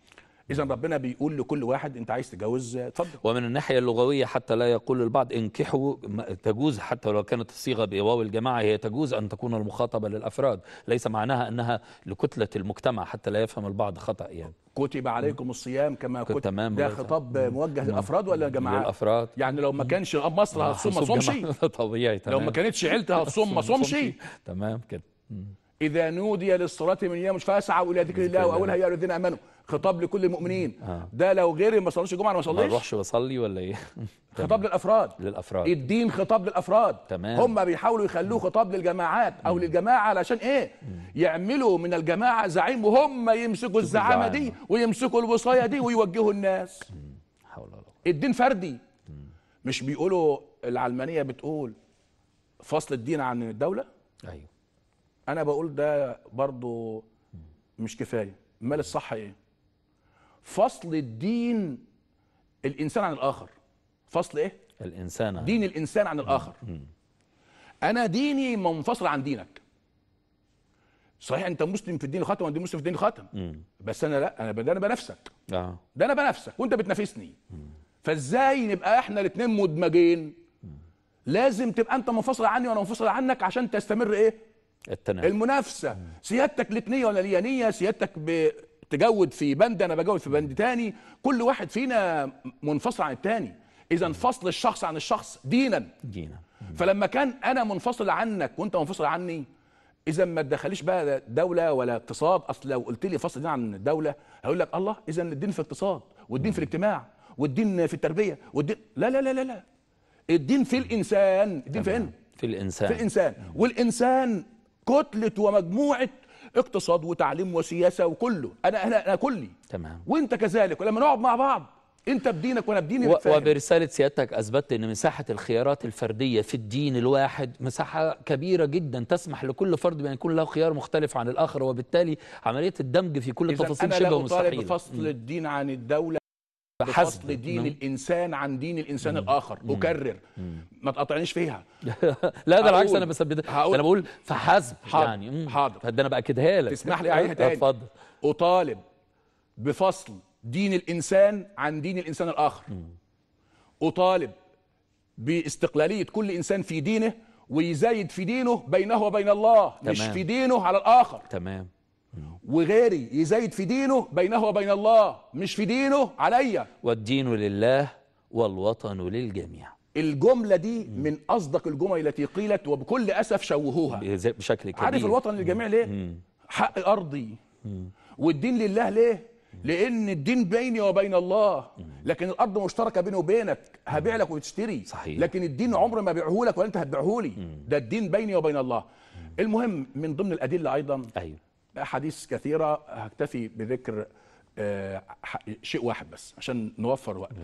اذا ربنا بيقول لكل واحد انت عايز تتجوز آه، اتفضل ومن الناحية اللغوية حتى لا يقول البعض انكحوا ما- تجوز حتى لو كانت الصيغة بواو الجماعة هي تجوز أن تكون المخاطبة للأفراد ليس معناها أنها لكتلة المجتمع حتى لا يفهم البعض خطأ يعني كتب عليكم الصيام كما كنت كتب تمام ده ولا- خطاب موجه للافراد ولا للجماعات للأفراد يعني لو ما كانش مصر هتصوم ما هصوم صومش جماعة. طبيعي تمام لو ما كانتش عيلتي هتصوم ما صومش تمام كده اذا نودي للصلاه من يوم فاسعوا الى ذكر الله واولها يا الذين امنوا خطاب لكل المؤمنين آه. ده لو غيري ما صلوش الجمعه أنا ما ما صليش اروحش واصلي ولا ايه خطاب للافراد للافراد الدين خطاب للافراد تمام. هم بيحاولوا يخلوه خطاب للجماعات او للجماعه علشان ايه يعملوا من الجماعه زعيم وهم يمسكوا الزعامه دي الزعامة. ويمسكوا الوصايه دي ويوجهوا الناس حول ولا قوة. الدين فردي مش بيقولوا العلمانيه بتقول فصل الدين عن الدوله ايوه انا بقول ده برضو مش كفايه امال الصح ايه فصل الدين الانسان عن الاخر فصل ايه الانسان دين الانسان عن الاخر انا ديني منفصل عن دينك صحيح انت مسلم في الدين خاتم وانا مسلم في الدين خاتم مم. بس انا لا انا ده انا بنفسك اه ده انا بنفسك وانت بتنافسني فازاي نبقى احنا الاثنين مدمجين لازم تبقى انت منفصل عني وانا منفصل عنك عشان تستمر ايه التنافس المنافسه سيادتك ليك نيه ولا ليا نيه سيادتك بتجود في بند انا بجود في بند تاني كل واحد فينا منفصل عن التاني اذا فصل الشخص عن الشخص دينا دينا فلما كان انا منفصل عنك وانت منفصل عني اذا ما تدخليش بقى دوله ولا اقتصاد اصل لو قلت لي فصل دين عن الدوله هقول لك الله اذا الدين في الاقتصاد والدين في الاجتماع والدين في التربيه والدين لا لا لا لا لا الدين في الانسان الدين فين في الانسان في الانسان والانسان كتله ومجموعه اقتصاد وتعليم وسياسه وكله انا انا انا كلي تمام وانت كذلك ولما نقعد مع بعض انت بدينك وانا بديني و- نتفاهم. وبرسالة سيادتك أثبتت أن مساحة الخيارات الفردية في الدين الواحد مساحة كبيرة جدا تسمح لكل فرد بأن يكون له خيار مختلف عن الآخر وبالتالي عملية الدمج في كل إذا التفاصيل انا شبه لا اطالب مستحيلة بفصل الدين عن الدوله فحسب. بفصل دين مم. الانسان عن دين الانسان الاخر اكرر ما تقاطعنيش فيها لا ده العكس هقول- أنا بثبت هقول- أنا بقول فحسب حاضر. يعني مم. حاضر. فده أنا بأكدها لك تسمح لي اعيدها تاني اتفضل اطالب بفصل دين الانسان عن دين الانسان الاخر اطالب باستقلاليه كل انسان في دينه ويزايد في دينه بينه وبين الله مش تمام. في دينه على الاخر تمام وغيري يزايد في دينه بينه وبين الله مش في دينه عليا والدين لله والوطن للجميع الجمله دي من اصدق الجمل التي قيلت وبكل اسف شوهوها بز- بشكل كبير عارف الوطن للجميع ليه حق ارضي والدين لله ليه لان الدين بيني وبين الله لكن الارض مشتركه بيني وبينك هبيع لك وتشتري صحيح. لكن الدين عمر ما بيعه لك ولا انت هتبيعه لي ده الدين بيني وبين الله المهم من ضمن الادله ايضا أيوه احاديث كثيره هكتفي بذكر آه، ح- شيء واحد بس عشان نوفر وقت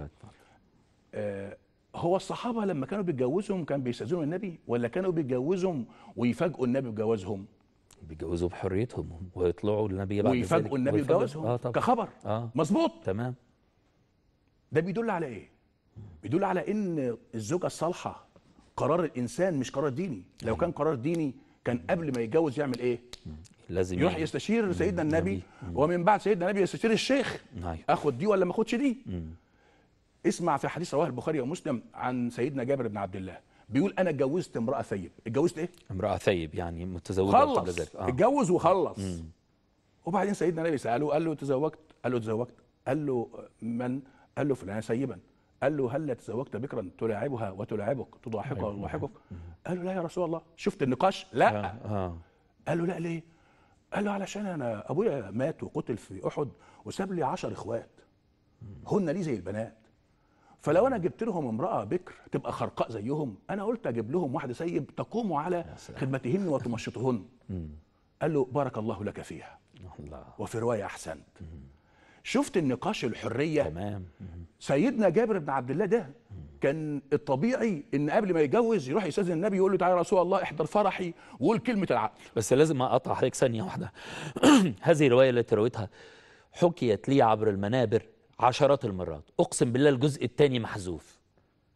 آه، هو الصحابه لما كانوا بيتجوزهم كان بيستاذنوا النبي ولا كانوا بيتجوزهم ويفاجئوا النبي بجوازهم بيتجوزوا بحريتهم ويطلعوا النبي بعد ذلك ويفاجئوا النبي ويفضل- بجوازهم اه طبعا كخبر اه مظبوط تمام ده بيدل على ايه بيدل على ان الزوجه الصالحه قرار الانسان مش قرار ديني لو كان قرار ديني كان قبل ما يتجوز يعمل ايه لازم يروح يعني. يستشير سيدنا النبي ومن بعد سيدنا النبي يستشير الشيخ أيوه اخد دي ولا ما اخدش دي اسمع في حديث رواه البخاري ومسلم عن سيدنا جابر بن عبد الله بيقول انا اتجوزت امراه ثيب اتجوزت ايه امرأة ثيب يعني متزوجة قبل خلص ذلك اه اتجوز وخلص وبعدين سيدنا النبي ساله قال له تزوجت قال له تزوجت قال له من قال له فلانه سيبا قال له هل تزوجت بكرا تلاعبها وتلاعبك تضاحكها وتضاحكك قال له لا يا رسول الله شفت النقاش لا اه, آه. قال له لا ليه قال له علشان انا ابويا مات وقتل في احد وساب لي عشر اخوات هن لي زي البنات فلو انا جبت لهم امراه بكر تبقى خرقاء زيهم انا قلت اجيب لهم واحده سيب تقوم على خدمتهن وتمشطهن قال له بارك الله لك فيها الله وفي روايه احسنت شفت النقاش الحريه تمام سيدنا جابر بن عبد الله ده كان الطبيعي ان قبل ما يتجوز يروح يستاذن النبي يقول له تعالى يا رسول الله احضر فرحي وقول كلمه العقل بس لازم اقطع حضرتك ثانية واحدة هذه الرواية التي رويتها حكيت لي عبر المنابر عشرات المرات اقسم بالله الجزء الثاني محذوف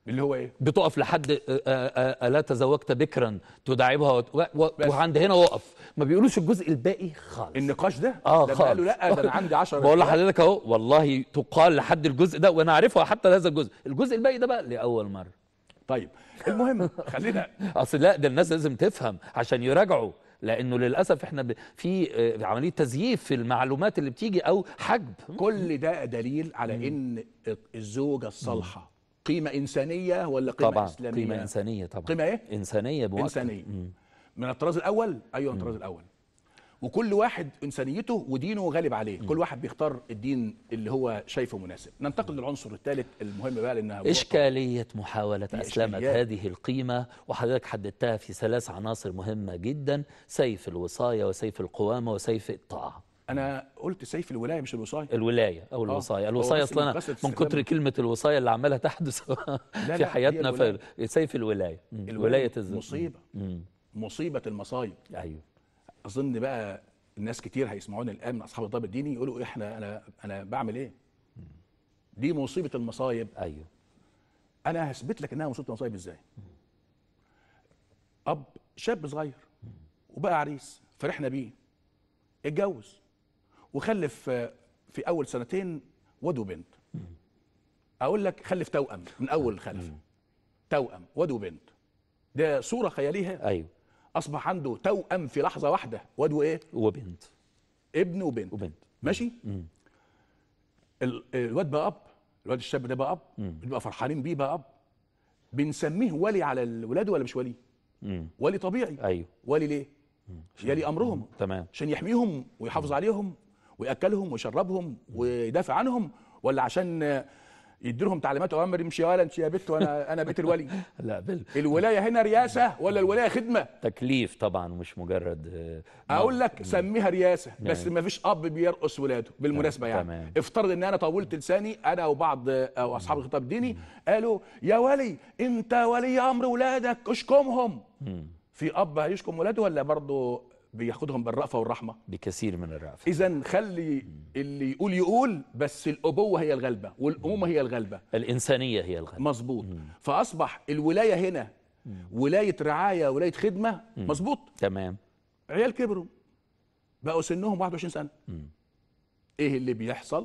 اللي هو ايه بتقف لحد آه، آه، آه، الا تزوجت بكرا تداعبها وت- و- و- وعند هنا وقف ما بيقولوش الجزء الباقي خالص النقاش ده اه لما خالص قالوا لا ده انا عندي 10 بقول لحضرتك اهو والله تقال لحد الجزء ده وانا عارفه حتى هذا الجزء الجزء الباقي ده بقى لاول مره طيب المهم خلينا اصل لا ده الناس لازم تفهم عشان يراجعوا لانه للاسف احنا ب- في آه، عمليه تزييف في المعلومات اللي بتيجي او حجب كل ده دليل على ان الزوجه الصالحه قيمه انسانيه ولا قيمه طبعا اسلاميه قيمه انسانيه طبعا قيمه ايه انسانيه بمؤكد. انسانيه من الطراز الاول ايوه من الطراز الاول وكل واحد انسانيته ودينه غالب عليه كل واحد بيختار الدين اللي هو شايفه مناسب ننتقل للعنصر الثالث المهم بقى لانها إشكالية محاولة أسلمة إشكاليات. هذه القيمة وحضرتك حددتها في ثلاث عناصر مهمة جدا سيف الوصاية وسيف القوامة وسيف الطاعة انا قلت سيف الولايه مش الوصايه الولاية أو الوصاية الوصاية هو بس أصلا من كثرة من كتر استخدام- كلمة الوصاية اللي عمالة تحدث في لا، حياتنا هي في الولاية. سيف الولاية مم. ولاية الزوج مصيبه مم. مصيبه المصايب أيوه اظن بقى الناس كتير هيسمعوني الان من اصحاب الضابط الديني يقولوا احنا انا انا بعمل ايه دي مصيبه المصايب أيوه انا هثبت لك انها مصيبه المصايب ازاي اب شاب صغير وبقى عريس فرحنا بيه اتجوز وخلف آه، في اول سنتين واد وبنت اقول لك خلف توأم من اول الخلف توأم واد وبنت ده صوره خياليه أيوه اصبح عنده توأم في لحظه واحده واد وايه وبنت ابن وبنت وبنت ماشي ال- الواد بقى اب الواد الشاب ده بقى اب بنبقى فرحانين بيه بقى اب بنسميه ولي على الولاد ولا مش ولي مم. ولي طبيعي أيوه ولي ليه يلي امرهم تمام عشان يحميهم ويحافظ عليهم وياكلهم ويشربهم ويدافع عنهم ولا عشان يديلهم تعليمات اوامر امشي يا ولا امشي يا بت وانا انا بيت الولي لا بال الولايه هنا رياسه ولا الولايه خدمه تكليف طبعا مش مجرد آه، اقول لك سميها رياسه بس يعني. ما فيش اب بيرقص ولاده بالمناسبه يعني تمام. افترض ان انا طولت لساني انا وبعض او اصحاب الخطاب الديني قالوا يا ولي انت ولي امر ولادك اشكمهم في اب هيشكم ولاده ولا برضه بياخدهم بالرأفه والرحمه بكثير من الرأفة اذا خلي اللي يقول يقول بس الابوه هي الغالبه والامومه هي الغالبه الإنسانية هي الغالب مظبوط فاصبح الولايه هنا ولايه رعايه ولايه خدمه مظبوط تمام عيال كبروا بقوا سنهم 21 سنه ايه اللي بيحصل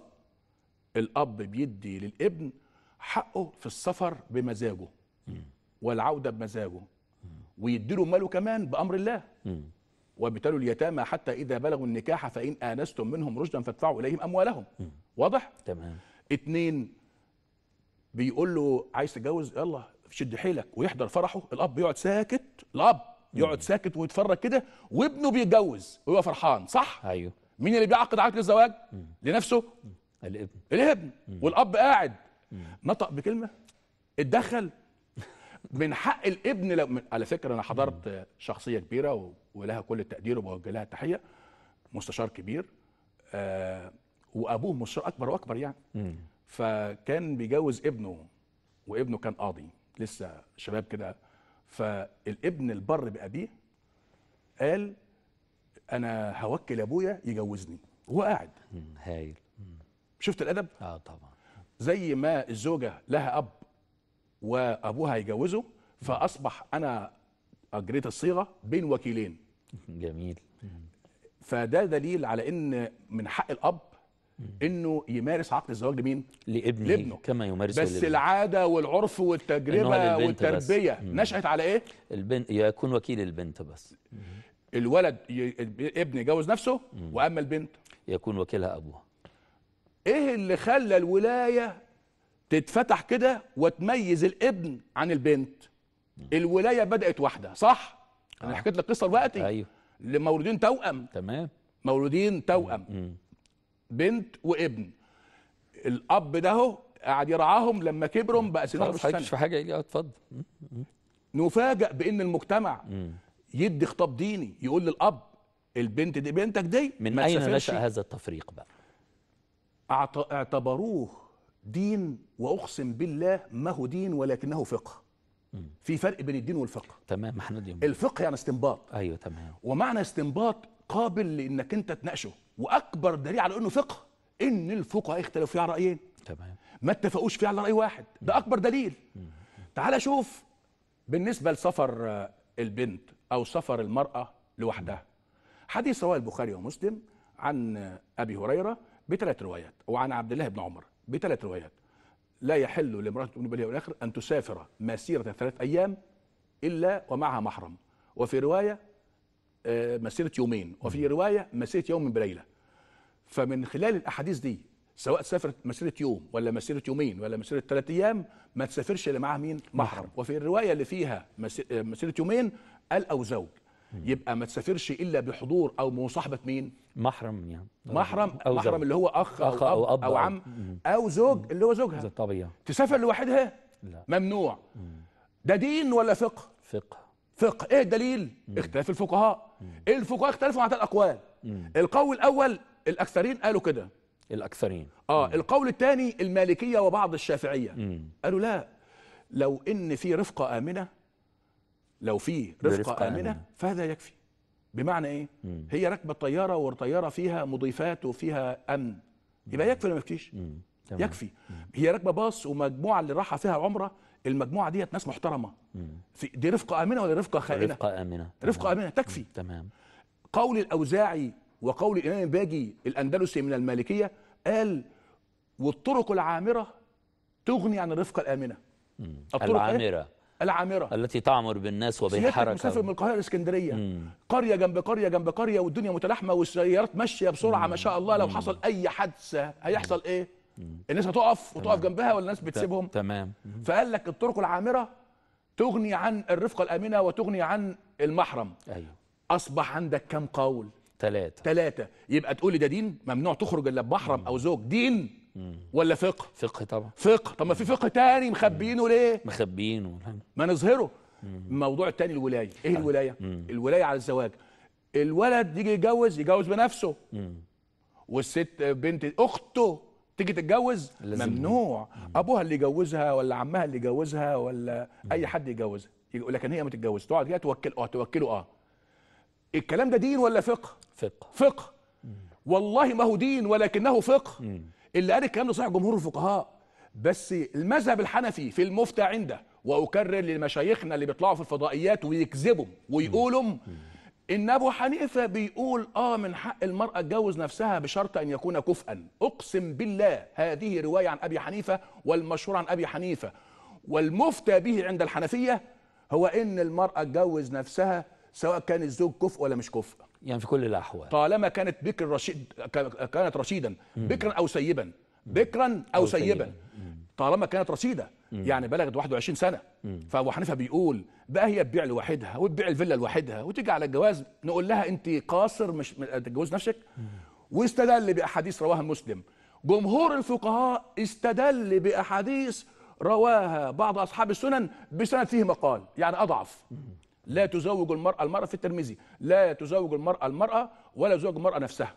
الاب بيدي للابن حقه في السفر بمزاجه والعوده بمزاجه ويديله ماله كمان بامر الله وابتلوا اليتامى حتى اذا بلغوا النكاح فان انستم منهم رشدا فادفعوا اليهم اموالهم واضح تمام اتنين بيقول له عايز تتجوز يلا شد حيلك ويحضر فرحه الاب يقعد ساكت الاب يقعد ساكت ويتفرج كده وابنه بيتجوز ويبقى فرحان صح أيوه مين اللي بيعقد عقد الزواج لنفسه الابن الابن والاب قاعد نطق بكلمه اتدخل من حق الابن لو من على فكره انا حضرت شخصيه كبيره و- ولها كل التقدير وبوجه لها التحيه مستشار كبير آه وابوه مستشار اكبر واكبر يعني فكان بيجوز ابنه وابنه كان قاضي لسه شباب كده فالابن البر بابيه قال انا هوكل ابويا يجوزني وهو قاعد مم، هايل شفت الادب اه طبعا زي ما الزوجه لها اب وابوها هيجوزه فاصبح انا اجريت الصيغه بين وكيلين جميل فده دليل على ان من حق الاب انه يمارس عقد الزواج لمين لابنه, لابنه. كما يمارسه بس لابنه. العاده والعرف إن هو والتجربه للبنت بس. والتربيه مم. نشأت على ايه البنت يكون وكيل البنت بس الولد ي... ابن يجوز نفسه واما البنت يكون وكيلها ابوها ايه اللي خلى الولايه تتفتح كده وتميز الابن عن البنت الولايه بدات واحده صح انا حكيت لك قصه دلوقتي ايوه لمولودين توأم تمام مولودين توأم بنت وابن الاب ده اهو قعد يرعاهم لما كبروا بقى سنهم خلاص 20 حضرتك سنه في حاجه ليه اتفضل نفاجأ بان المجتمع يدي خطاب ديني يقول للاب البنت دي بنتك دي من ما اين تسافرش. نشا هذا التفريق بقى اعت- اعتبروه دين واقسم بالله ما هو دين ولكنه فقه في فرق بين الدين والفقه تمام احنا اليوم الفقه يعني استنباط ايوه تمام ومعنى استنباط قابل لانك انت تناقشه واكبر دليل على انه فقه ان الفقهاء اختلفوا فيه على رايين تمام ما اتفقوش فيه على راي واحد ده اكبر دليل تعال شوف بالنسبه لسفر آه، البنت او سفر المراه لوحدها حديث رواه البخاري ومسلم عن آه، ابي هريره بثلاث روايات وعن عبد الله بن عمر بثلاث روايات لا يحل لامراه تؤمن بالله والاخر ان تسافر مسيره ثلاث ايام الا ومعها محرم وفي روايه آه، مسيره يومين وفي روايه مسيره يوم بليله فمن خلال الاحاديث دي سواء سافرت مسيره يوم ولا مسيره يومين ولا مسيره ثلاث ايام ما تسافرش اللي معاها مين محرم وفي الروايه اللي فيها مسي- آه، مسيره يومين قال او زوج يبقى ما تسافرش الا بحضور او مصاحبه مين محرم يعني محرم أو محرم زوج. اللي هو اخ او, أخ أب أو او, أب أو أو- عم او زوج اللي هو زوجها زي الطبيعة تسافر لوحدها لا ممنوع ده دين ولا فقه فقه فقه ايه الدليل اختلاف الفقهاء الفقهاء اختلفوا على ثلاث اقوال القول الاول الاكثرين قالوا كده الأكثرين اه القول الثاني المالكيه وبعض الشافعيه قالوا لا لو ان في رفقه امنه لو في رفقه, برفقة آمنة, آمنة. فهذا يكفي بمعنى ايه هي راكبه طياره والطياره فيها مضيفات وفيها امن يبقى يكفي ولا ما يكفيش مم. تمام. يكفي هي راكبه باص ومجموعه اللي راحه فيها عمره المجموعه ديت ناس محترمه في دي رفقه امنه ولا رفقه خائنه رفقة آمنة رفقه امنه تكفي تمام قول الاوزاعي وقول الامام الباجي الاندلسي من المالكيه قال والطرق العامره تغني عن الرفقه الامنه الطرق إيه؟ العامرة العامره التي تعمر بالناس سيادتك مسافر من وبالحركة القاهره الاسكندريه قريه جنب قريه جنب قريه والدنيا متلاحمه والسيارات ماشيه بسرعه ما شاء الله لو حصل اي حادثه هيحصل ايه؟ الناس هتقف وتقف جنبها ولا الناس بتسيبهم؟ تمام فقال لك الطرق العامره تغني عن الرفقه الامنه وتغني عن المحرم أيوه اصبح عندك كم قول؟ ثلاثة ثلاثة يبقى تقول لي ده دين ممنوع تخرج الا بمحرم او زوج دين ولا فقه فقه طبعا فقه طب ما في فقه تاني مخبيينه ليه مخبيين و... ما نظهره الموضوع التاني الولايه ايه الولايه الولايه على الزواج الولد يجي يتجوز يتجوز بنفسه والست بنت اخته تيجي تتجوز لازم. ممنوع ابوها اللي يجوزها ولا عمها اللي يجوزها ولا اي حد يجوزها يقول لكن هي ما تتجوز تقعد كده توكل اه توكله اه الكلام ده دين ولا فقه فقه فقه والله ما هو دين ولكنه فقه اللي قال الكلام ده صحيح جمهور الفقهاء بس المذهب الحنفي في المفتى عنده واكرر لمشايخنا اللي بيطلعوا في الفضائيات ويكذبوا ويقولوا ان ابو حنيفه بيقول اه من حق المراه تجوز نفسها بشرط ان يكون كفءا اقسم بالله هذه روايه عن ابي حنيفه والمشهور عن ابي حنيفه والمفتى به عند الحنفيه هو ان المراه تجوز نفسها سواء كان الزوج كفء ولا مش كفء يعني في كل الأحوال طالما كانت بكر رشيد ك- كانت رشيدا بكرا او سيبا بكرا او, أو سيبا سيبا. طالما كانت رشيده يعني بلغت 21 سنه فابو حنيفه بيقول بقى هي تبيع لوحدها وتبيع الفيلا لوحدها وتيجي على الجواز نقول لها انت قاصر مش م- تتجوز نفسك واستدل باحاديث رواها مسلم جمهور الفقهاء استدل باحاديث رواها بعض اصحاب السنن بسند فيه مقال يعني اضعف لا تزوج المرأة المرأة في الترمذي لا تزوج المرأة المرأة ولا تزوج المرأة نفسها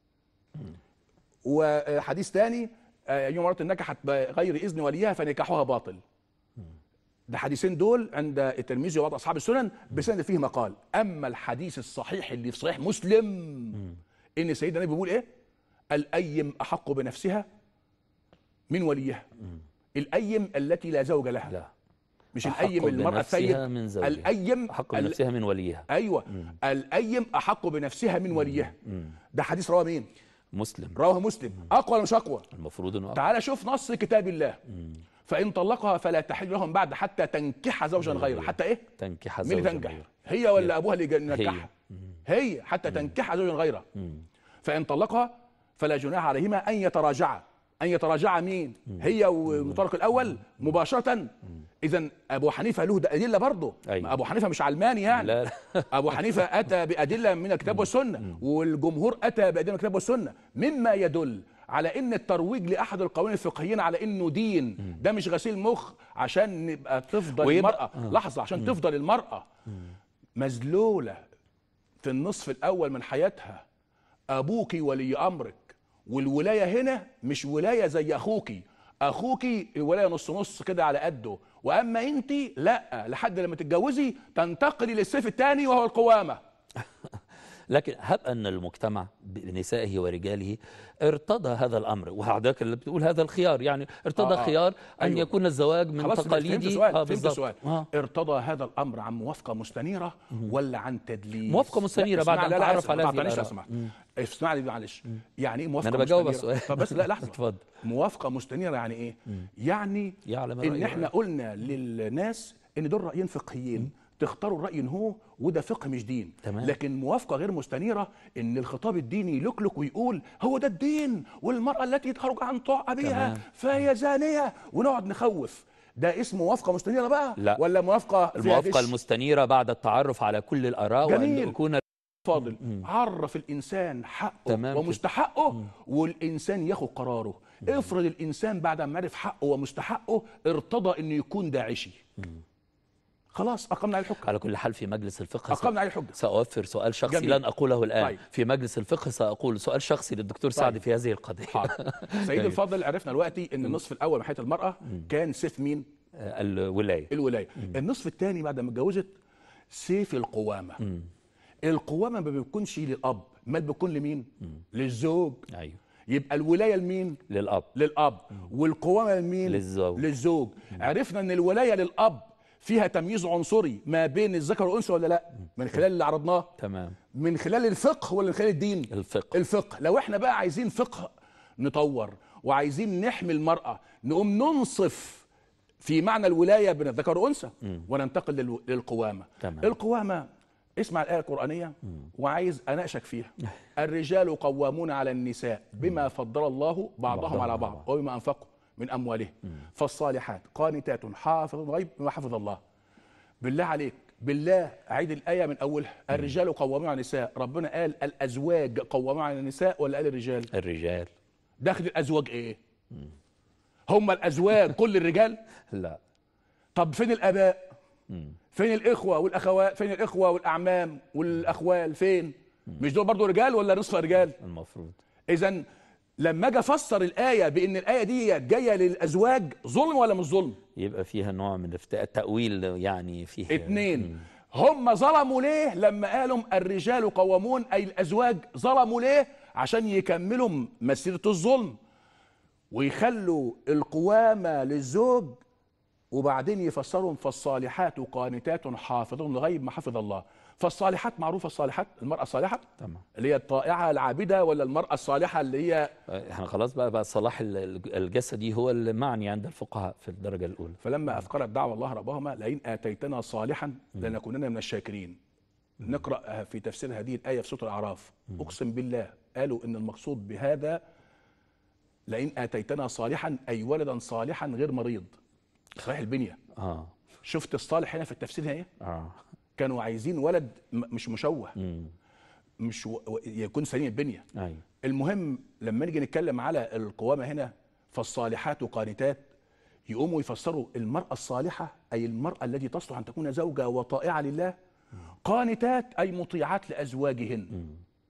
وحديث ثاني يوم مرأة نكحت بغير إذن وليها فنكاحها باطل ده حديثين دول عند الترمذي وبعض أصحاب السنن بسند فيه مقال أما الحديث الصحيح اللي في صحيح مسلم إن سيدنا النبي بيقول إيه الأيم أحق بنفسها من وليها الأيم التي لا زوج لها لا مش أحق الأيم المرأة بنفسها الثيب من زوجها. الأيم أحق ال- بنفسها من وليها ايوه الايم احق بنفسها من وليها ده حديث رواه مين مسلم رواه مسلم اقوى ولا مش اقوى المفروض انه تعال شوف نص كتاب الله فان طلقها فلا تحل لهم بعد حتى تنكح زوجا غيره حتى ايه تنكح مين اللي زوجا تنكح غيره. هي ولا ابوها اللي جا- نكحها هي حتى تنكح زوجا غيره فان طلقها فلا جناح عليهما ان يتراجعا ان يتراجعا مين هي والمطلق الاول مباشره اذا ابو حنيفه له ده ادله برضه أيوة. ما ابو حنيفه مش علماني يعني لا لا ابو حنيفه اتى بادله من الكتاب والسنه والجمهور اتى بادله من الكتاب والسنه مما يدل على ان الترويج لاحد القوانين الفقهيين على انه دين ده مش غسيل مخ عشان نبقى تفضل ويبقى- المراه لحظه عشان تفضل المراه مذلوله في النصف الاول من حياتها ابوك ولي امرك والولايه هنا مش ولايه زي اخوكي اخوكي الولايه نص نص كده على قده واما انت لا لحد لما تتجوزي تنتقلي للسيف الثاني وهو القوامه لكن هب أن المجتمع بنسائه ورجاله ارتضى هذا الأمر وحضرتك اللي بتقول هذا الخيار يعني ارتضى آه، آه. خيار أن أيوة. يكون الزواج من خلاص فهمت تقاليدي سؤال آه فهمت بالظبط. سؤال آه. ارتضى هذا الامر عن موافقه مستنيره ولا عن تدليس موافقة مستنيرة لا، بعد اسمع- أن لا، لا، تعرف اسمع، على ما هذه تعطينيش لو الآراء. سمحت اسمعني معلش يعني ايه موافقه أنا بجاوب على مستنيرة؟ السؤال. طب بس لا لحظه اتفضل. موافقه مستنيره يعني ايه يعني يعلم ان الرأي احنا قلنا للناس ان دول رايين فقهيين تختاروا الراي ان هو وده فقه مش دين تمام. لكن موافقه غير مستنيره ان الخطاب الديني يلكلك ويقول هو ده الدين والمراه التي تخرج عن طاعه ابيها تمام. فهي زانيه ونقعد نخوف ده اسمه موافقه مستنيره بقى لا. ولا موافقه فيها الموافقة غش؟ المستنيرة بعد التعرف على كل الآراء وأن جميل. يكون فاضل عرف الانسان حقه تمام كده. ومستحقه والانسان ياخد قراره افرض الانسان بعد ما عرف حقه ومستحقه ارتضى انه يكون داعشي خلاص اقمنا عليه الحكم على كل حال في مجلس الفقه اقمنا عليه الحجه سأوفر سؤال شخصي جميل. لن أقوله الآن طيب. في مجلس الفقه سأقول سؤال شخصي للدكتور سعد طيب. في هذه القضية حاضر سيد الفاضل عرفنا دلوقتي ان النصف الاول من حياه المراه كان سيف مين آه، الولاية الولايه النصف الثاني بعد ما اتجوزت سيف القوامه القوامه ما بيكونش للاب ما بيكون لمين للزوج أيوه يبقى الولايه لمين للأب للاب والقوامه لمين للزوج. للزوج عرفنا ان الولايه للاب فيها تمييز عنصري ما بين الذكر والانثى ولا لا من خلال اللي عرضناه تمام من خلال الفقه ولا من خلال الدين الفقه الفقه لو احنا بقى عايزين فقه نطور وعايزين نحمي المراه نقوم ننصف في معنى الولايه بين الذكر والانثى وننتقل للو- للقوامه تمام. القوامه اسمع الايه القرانيه وعايز اناقشك فيها الرجال قوامون على النساء بما فضل الله بعضهم بعضهم على على بعض وبما انفقوا من اموالهم فالصالحات قانتات حافظ غيب بما حفظ الله بالله عليك بالله عيد الآية من أولها الرجال قوامون على النساء ربنا قال الأزواج قوامون على النساء ولا قال الرجال الرجال داخل الأزواج إيه هم الأزواج كل الرجال لا طب فين الآباء فين الإخوة والأخوات فين الإخوة والأعمام والأخوال فين مش دول برضو رجال ولا نصف رجال المفروض إذا لما أجي أفسر الآية بإن الآية دي جاية للأزواج ظلم ولا مش ظلم يبقى فيها نوع من افتاء التأويل يعني فيه اتنين هم ظلموا ليه لما قالوا الرجال قوامون اي الازواج ظلموا ليه عشان يكملوا مسيره الظلم ويخلوا القوامه للزوج وبعدين يفسرهم فالصالحات قانتات حافظون لغيب ما حفظ الله فالصالحات معروفه الصالحات المراه الصالحه تمام اللي هي الطائعه العابده ولا المراه الصالحه اللي هي احنا خلاص بقى بقى صلاح ال- ال- الجسدي هو المعني عند الفقهاء في الدرجة الأولى فلما أثقلت دعوة الله ربهما لئن آتيتنا صالحا لنكونن من الشاكرين نقرأ في تفسير هذه الآية في سورة الأعراف أقسم بالله قالوا إن المقصود بهذا لئن آتيتنا صالحا أي ولدا صالحا غير مريض صحيح البنية اه شفت الصالح هنا في التفسير هنا إيه؟ اه كانوا عايزين ولد م- مش مشوه امم مش و... و- يكون سليم البنية ايوه المهم لما نيجي نتكلم على القوامة هنا فالصالحات قانتات يقوموا يفسروا المرأة الصالحة أي المرأة التي تصلح أن تكون زوجة وطائعة لله قانتات أي مطيعات لأزواجهن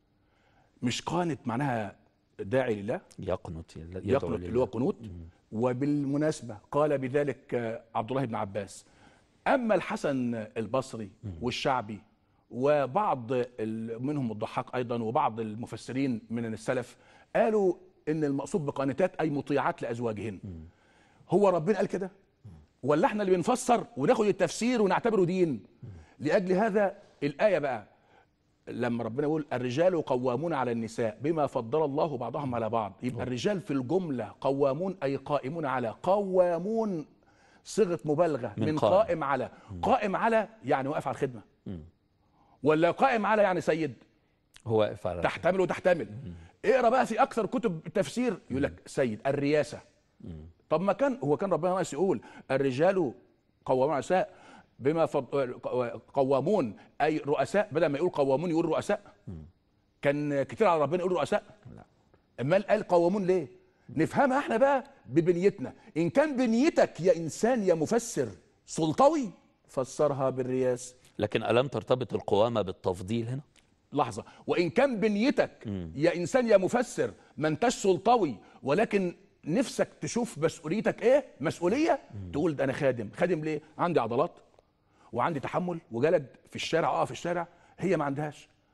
مش قانت معناها داعي لله يقنط يدعو يقنط لله. اللي هو قنوت وبالمناسبة قال بذلك آه، عبد الله بن عباس أما الحسن البصري والشعبي وبعض ال- منهم الضحاك أيضا وبعض المفسرين من السلف قالوا إن المقصود بقانتات أي مطيعات لأزواجهن هو ربنا قال كده ولا احنا اللي بنفسر وناخد التفسير ونعتبره دين لأجل هذا الآية بقى لما ربنا يقول الرجال قوامون على النساء بما فضل الله بعضهم على بعض يبقى الرجال في الجملة قوامون أي قائمون على قوامون صيغة مبالغة من من, قائم. قائم. على قائم على يعني واقف على الخدمة ولا قائم على يعني سيد هو واقف على تحتمل وتحتمل اقرا بقى في اكثر كتب التفسير يقول لك سيد الرياسه طب ما كان هو كان ربنا ناقص يقول الرجال قوامون على النساء بما فض... قوامون اي رؤساء بدل ما يقول قوامون يقول رؤساء كان كتير على ربنا يقول رؤساء لا. امال قال قوامون ليه نفهمها احنا بقى ببنيتنا ان كان بنيتك يا انسان يا مفسر سلطوي فسرها بالرياسه لكن ألم ترتبط القوامة بالتفضيل هنا؟ لحظة وإن كان بنيتك يا إنسان يا مفسر ما انتش سلطوي ولكن نفسك تشوف مسؤوليتك إيه مسؤولية تقول ده أنا خادم خادم ليه عندي عضلات وعندي تحمل وجلد في الشارع أقف في الشارع هي ما عندهاش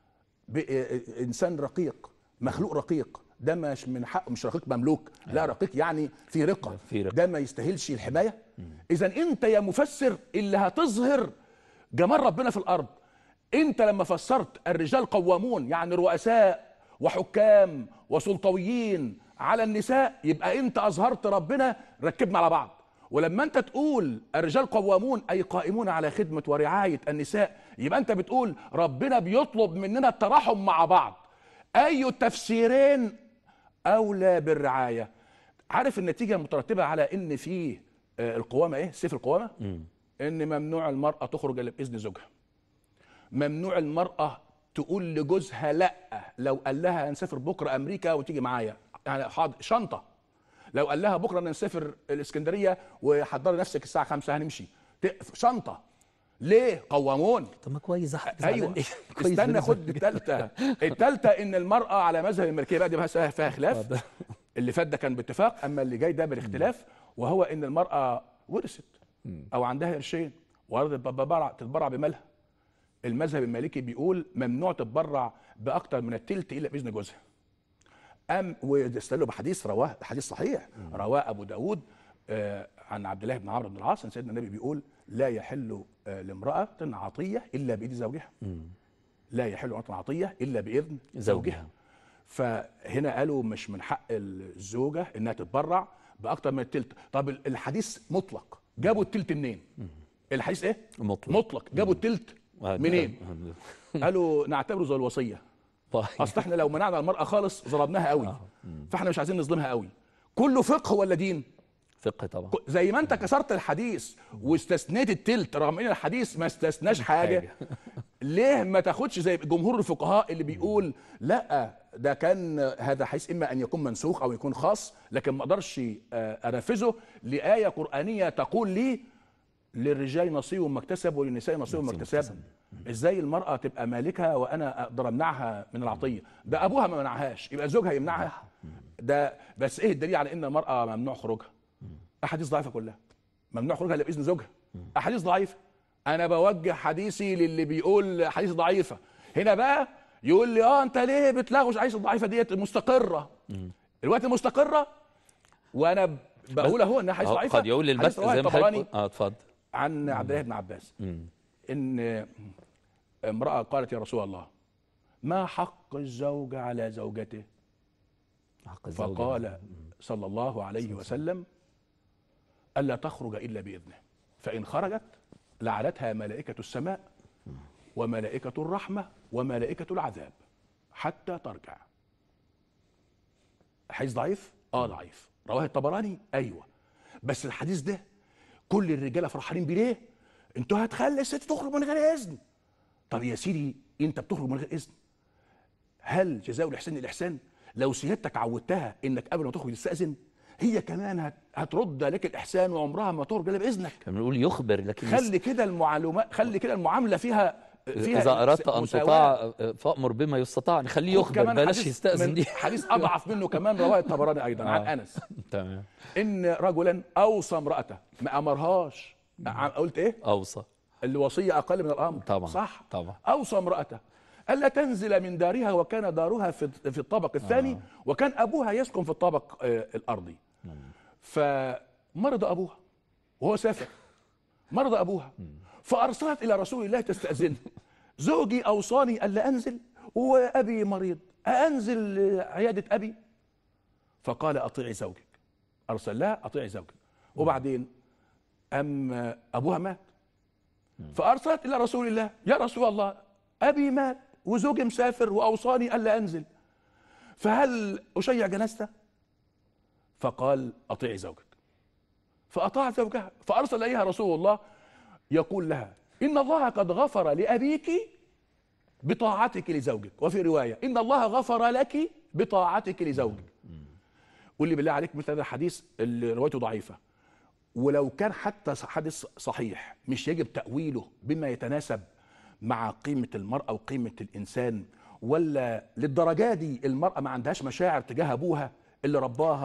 ب- آه، انسان رقيق مخلوق رقيق ده مش من حقه مش رقيق مملوك لا رقيق يعني في رقه في رقة. ده ما يستاهلش الحمايه اذا انت يا مفسر اللي هتظهر جمال ربنا في الارض انت لما فسرت الرجال قوامون يعني رؤساء وحكام وسلطويين على النساء يبقى انت اظهرت ربنا ركبنا على بعض ولما انت تقول الرجال قوامون اي قائمون على خدمه ورعايه النساء يبقى انت بتقول ربنا بيطلب مننا التراحم مع بعض اي التفسيرين اولى بالرعايه عارف النتيجه المترتبه على ان في آه، القوامه ايه سيف القوامه ان ممنوع المراه تخرج الا باذن زوجها ممنوع المراه تقول لجوزها لا لو قال لها هنسافر بكره امريكا وتيجي معايا يعني حاضر شنطه لو قال لها بكره نسافر الاسكندريه وحضري نفسك الساعه 5 هنمشي ت- شنطه ليه قوامون طب ما كويس احد ايوه استنى خد الثالثه الثالثه ان المراه على مذهب الملكيه بقى دي بقى فيها خلاف اللي فات ده كان باتفاق اما اللي جاي ده بالاختلاف وهو ان المراه ورثت او عندها قرشين وارضت تتبرع تتبرع بمالها المذهب المالكي بيقول ممنوع تتبرع باكتر من التلت الا باذن جوزها ام واستدلوا بحديث رواه حديث صحيح رواه ابو داود آه، عن عبد الله بن عمرو بن العاص ان سيدنا النبي بيقول لا يحل آه، لامراه عطيه الا باذن زوجها لا يحل امراه عطيه الا باذن زوجها. زوجها فهنا قالوا مش من حق الزوجه انها تتبرع باكتر من التلت طب الحديث مطلق جابوا التلت منين الحديث ايه مطلق. مطلق جابوا التلت منين قالوا نعتبره زي الوصيه طيب اصل احنا لو منعنا المراه خالص ظلمناها قوي فاحنا مش عايزين نظلمها قوي كله فقه ولا دين فقه طبعا ك- زي ما انت كسرت الحديث واستثنيت التلت رغم ان الحديث ما استثناش حاجه ليه ما تاخدش زي جمهور الفقهاء اللي بيقول لا ده كان هذا حيث اما ان يكون منسوخ او يكون خاص لكن ما اقدرش آه، انفذه لايه قرانيه تقول لي للرجال نصيب مما اكتسب وللنساء نصيب مما اكتسب ازاي المراه تبقى مالكه وانا اقدر امنعها من العطيه ده ابوها ما منعهاش يبقى زوجها يمنعها ده بس ايه الدليل على ان المراه ممنوع خروجها احاديث ضعيفه كلها ممنوع خروجها الا باذن زوجها احاديث ضعيفه انا بوجه حديثي للي بيقول حديث ضعيفه هنا بقى يقول لي اه انت ليه بتلغوا الحديث الضعيفه ديت مستقره الوقت مستقره وانا بقول اهو انها حديث أهو ضعيفه قد يقول حديث للبث رواه زي ما الطبراني حضرتك اه اتفضل عن عبد الله بن عباس ان امراه قالت يا رسول الله ما حق الزوج على زوجته حق الزوجة. فقال صلى الله عليه وسلم الا تخرج الا باذنه فان خرجت لعنتها ملائكه السماء وملائكه الرحمه وملائكه العذاب حتى ترجع حديث ضعيف اه ضعيف رواه الطبراني ايوه بس الحديث ده كل الرجاله فرحانين بيه ليه انتوا هتخلي الست تخرج من غير اذن طب يا سيدي انت بتخرج من غير اذن هل جزاء الاحسان الاحسان لو سيادتك عودتها انك قبل ما تخرج تستاذن هي كمان هت- هترد لك الاحسان وعمرها ما تخرج الا باذنك كان بنقول يخبر لكن خلي كده المعلومات خلي كده المعامله فيها فيها اذا اردت ان مساواة. تطاع فامر بما يستطاع نخليه يخبر وكمان بلاش حديث يستاذن من- دي حديث اضعف منه كمان رواه الطبراني ايضا عن آه. انس تمام ان رجلا اوصى امراته ما امرهاش ع- قلت ايه اوصى الوصيه اقل من الامر طبعا، صح طبعا. اوصى امراته الا تنزل من دارها وكان دارها في في الطبق الثاني آه. وكان ابوها يسكن في الطبق آه، الارضي فمرض ابوها وهو سافر مرض ابوها فارسلت الى رسول الله تستاذنه زوجي اوصاني الا انزل وابي مريض أأنزل عياده ابي فقال اطيعي زوجك ارسل لها اطيعي زوجك وبعدين ام ابوها مات فارسلت الى رسول الله يا رسول الله ابي مات وزوجي مسافر واوصاني الا انزل فهل اشيع جنازته فقال اطيعي زوجك فاطاعت زوجها فارسل اليها رسول الله يقول لها ان الله قد غفر لابيك بطاعتك لزوجك وفي روايه ان الله غفر لك بطاعتك لزوجك قول لي بالله عليك مثل هذا الحديث اللي روايته ضعيفه ولو كان حتى حديث صحيح مش يجب تأويله بما يتناسب مع قيمة المرأة وقيمة الإنسان ولا للدرجة دي المرأة ما عندهاش مشاعر تجاه أبوها اللي رباها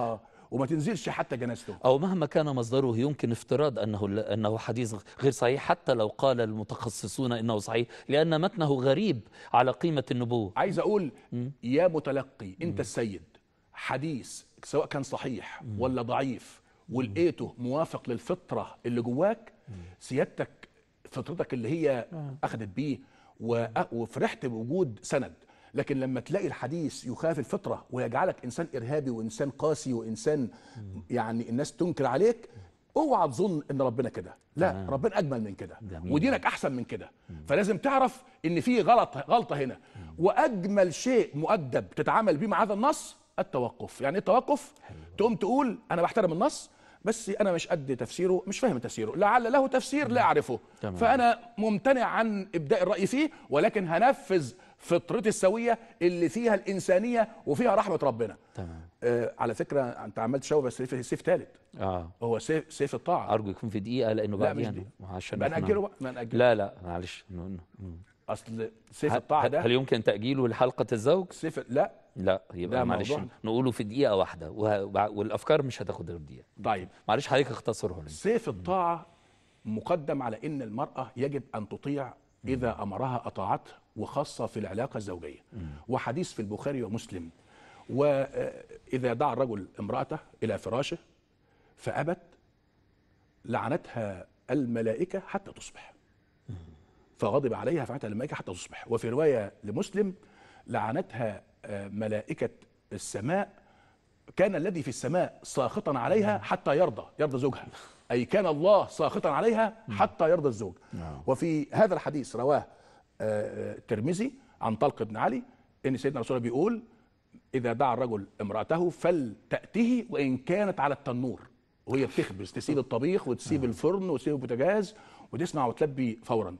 وما تنزلش حتى جنازته أو مهما كان مصدره يمكن افتراض أنه أنه حديث غير صحيح حتى لو قال المتخصصون أنه صحيح لأن متنه غريب على قيمة النبوة عايز اقول يا متلقي انت السيد حديث سواء كان صحيح ولا ضعيف ولقيته موافق للفطره اللي جواك سيادتك فطرتك اللي هي اخذت بيه وأ- وفرحت بوجود سند لكن لما تلاقي الحديث يخالف الفطره ويجعلك انسان ارهابي وانسان قاسي وانسان يعني الناس تنكر عليك اوعى تظن ان ربنا كده لا تمام. ربنا اجمل من كده جميل. ودينك احسن من كده فلازم تعرف ان في غلط غلطه هنا واجمل شيء مؤدب تتعامل بيه مع هذا النص التوقف يعني ايه التوقف تقوم تقول انا بحترم النص بس انا مش قد تفسيره مش فاهم تفسيره لعل له تفسير لا اعرفه تمام. فانا ممتنع عن ابداء الراي فيه ولكن هنفذ فطرتي السويه اللي فيها الانسانيه وفيها رحمه ربنا تمام آه على فكره انت عملت شوه بس سيف سيف ثالث آه هو سيف سيف الطاعه أرجو يكون في دقيقة لأنه لا مش بعدين دي عشان بقى إحنا- ناجله بقى ما ناجله لا لا معلش ن- ن- ن- اصل سيف هل- الطاعه هل- ده هل يمكن تأجيله لحلقة الزوج؟ سيف لا لا يبقى لا، معلش موضوع. نقوله في دقيقة واحدة وه- والأفكار مش هتاخد غير دقيقة طيب معلش حضرتك اختصره لنا سيف الطاعة مقدم على إن المرأة يجب أن تطيع إذا أمرها أطاعته وخاصة في العلاقة الزوجية وحديث في البخاري ومسلم وإذا دعا الرجل امرأته إلى فراشه فأبت لعنتها الملائكة حتى تصبح فغضب عليها فعنتها الملائكة حتى تصبح وفي رواية لمسلم لعنتها آه، ملائكة السماء كان الذي في السماء ساخطا عليها حتى يرضى يرضى زوجها أي كان الله ساخطا عليها حتى يرضى الزوج وفي هذا الحديث رواه آه، آه، الترمذي عن طلق بن علي ان سيدنا رسول الله بيقول اذا دعا الرجل امراته فلتاته وان كانت على التنور وهي بتخبز تسيب الطبيخ وتسيب الفرن وتسيب البوتاجاز وتسمع وتلبي فورا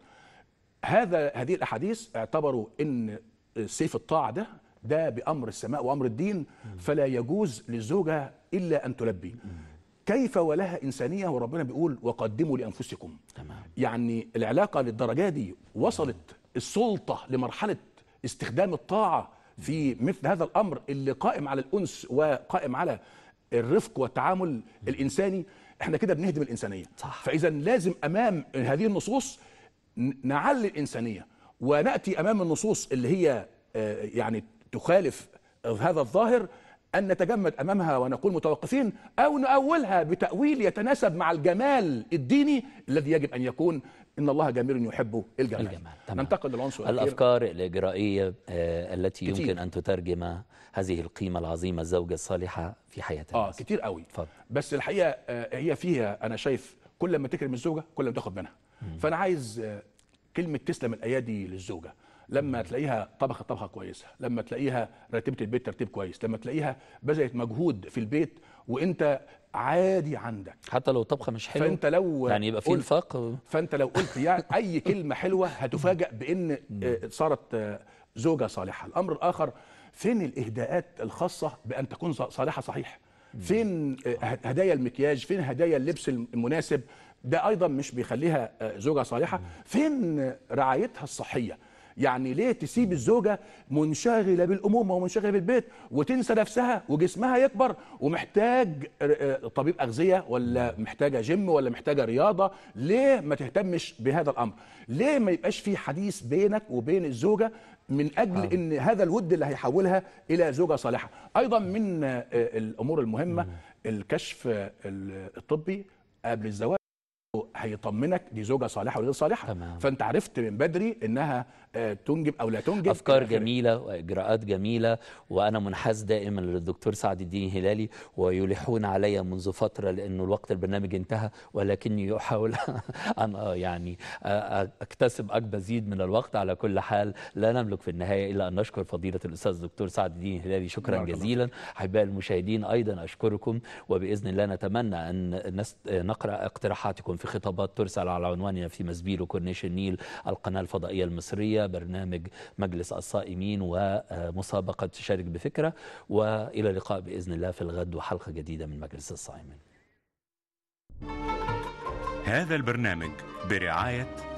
هذا هذه الاحاديث اعتبروا ان سيف الطاعه ده ده بامر السماء وامر الدين فلا يجوز للزوجه الا ان تلبي كيف ولها انسانيه وربنا بيقول وقدموا لانفسكم تمام يعني العلاقه للدرجه دي وصلت السلطه لمرحله استخدام الطاعه في مثل هذا الامر اللي قائم على الانس وقائم على الرفق والتعامل الانساني احنا كده بنهدم الانسانيه صح. فاذا لازم امام هذه النصوص ن- نعلي الانسانيه وناتي امام النصوص اللي هي آه، يعني تخالف هذا الظاهر ان نتجمد امامها ونقول متوقفين او نؤولها بتاويل يتناسب مع الجمال الديني الذي يجب ان يكون ان الله جميل يحب الجمال, الجمال، تمام. ننتقل للعنصر الأخير. الأفكار الإجرائية آه، التي كتير. يمكن أن تترجم هذه القيمة العظيمة الزوجة الصالحة في حياة اه الناس كتير قوي اتفضل. بس الحقيقه آه، هي فيها انا شايف كل ما تكرم الزوجه كل ما تاخد منها فانا عايز آه، كلمه تسلم الايادي للزوجه لما تلاقيها طبخه طبخه كويسه لما تلاقيها رتبت البيت ترتيب كويس لما تلاقيها بذلت مجهود في البيت وانت عادي عندك حتى لو طبخة مش حلوة فانت لو يعني يبقى في قلت- نفاق فانت لو قلت يعني اي كلمه حلوه هتفاجأ بان آه، صارت آه، زوجه صالحه الامر الاخر فين الاهداءات الخاصه بان تكون ص- صالحه صحيح فين آه، هدايا المكياج فين هدايا اللبس المناسب ده ايضا مش بيخليها آه، زوجه صالحه فين رعايتها الصحيه يعني ليه تسيب الزوجة منشغلة بالأمومة ومنشغلة بالبيت وتنسى نفسها وجسمها يكبر ومحتاج آه، طبيب أغذية ولا محتاجة جيم ولا محتاجة رياضة ليه ما تهتمش بهذا الأمر ليه ما يبقاش في حديث بينك وبين الزوجة من أجل آه. إن هذا الود اللي هيحولها إلى زوجة صالحة أيضا من آه، الأمور المهمة الكشف آه، الطبي قبل الزواج هيطمنك دي زوجه صالحه ولا غير صالحه تمام. فانت عرفت من بدري انها آه، تنجب او لا تنجب أفكار إلى آخره. جميلة وإجراءات جميلة وأنا منحاز دائما للدكتور سعد الدين هلالي ويلحون علي منذ فترة لأنه الوقت البرنامج انتهى ولكني أحاول أن آه يعني آه، أكتسب أكبر مزيد من الوقت على كل حال لا نملك في النهاية إلا أن نشكر فضيلة الأستاذ الدكتور سعد الدين هلالي شكرا بارك الله جزيلا أحباء المشاهدين أيضا أشكركم وبإذن الله نتمنى أن نست... نقرأ اقتراحاتكم في خطابات ترسل على عنواننا في مسبيل وكورنيش النيل القناة الفضائية المصرية برنامج مجلس الصائمين ومسابقة شارك بفكرة وإلى اللقاء بإذن الله في الغد وحلقة جديدة من مجلس الصائمين هذا البرنامج برعاية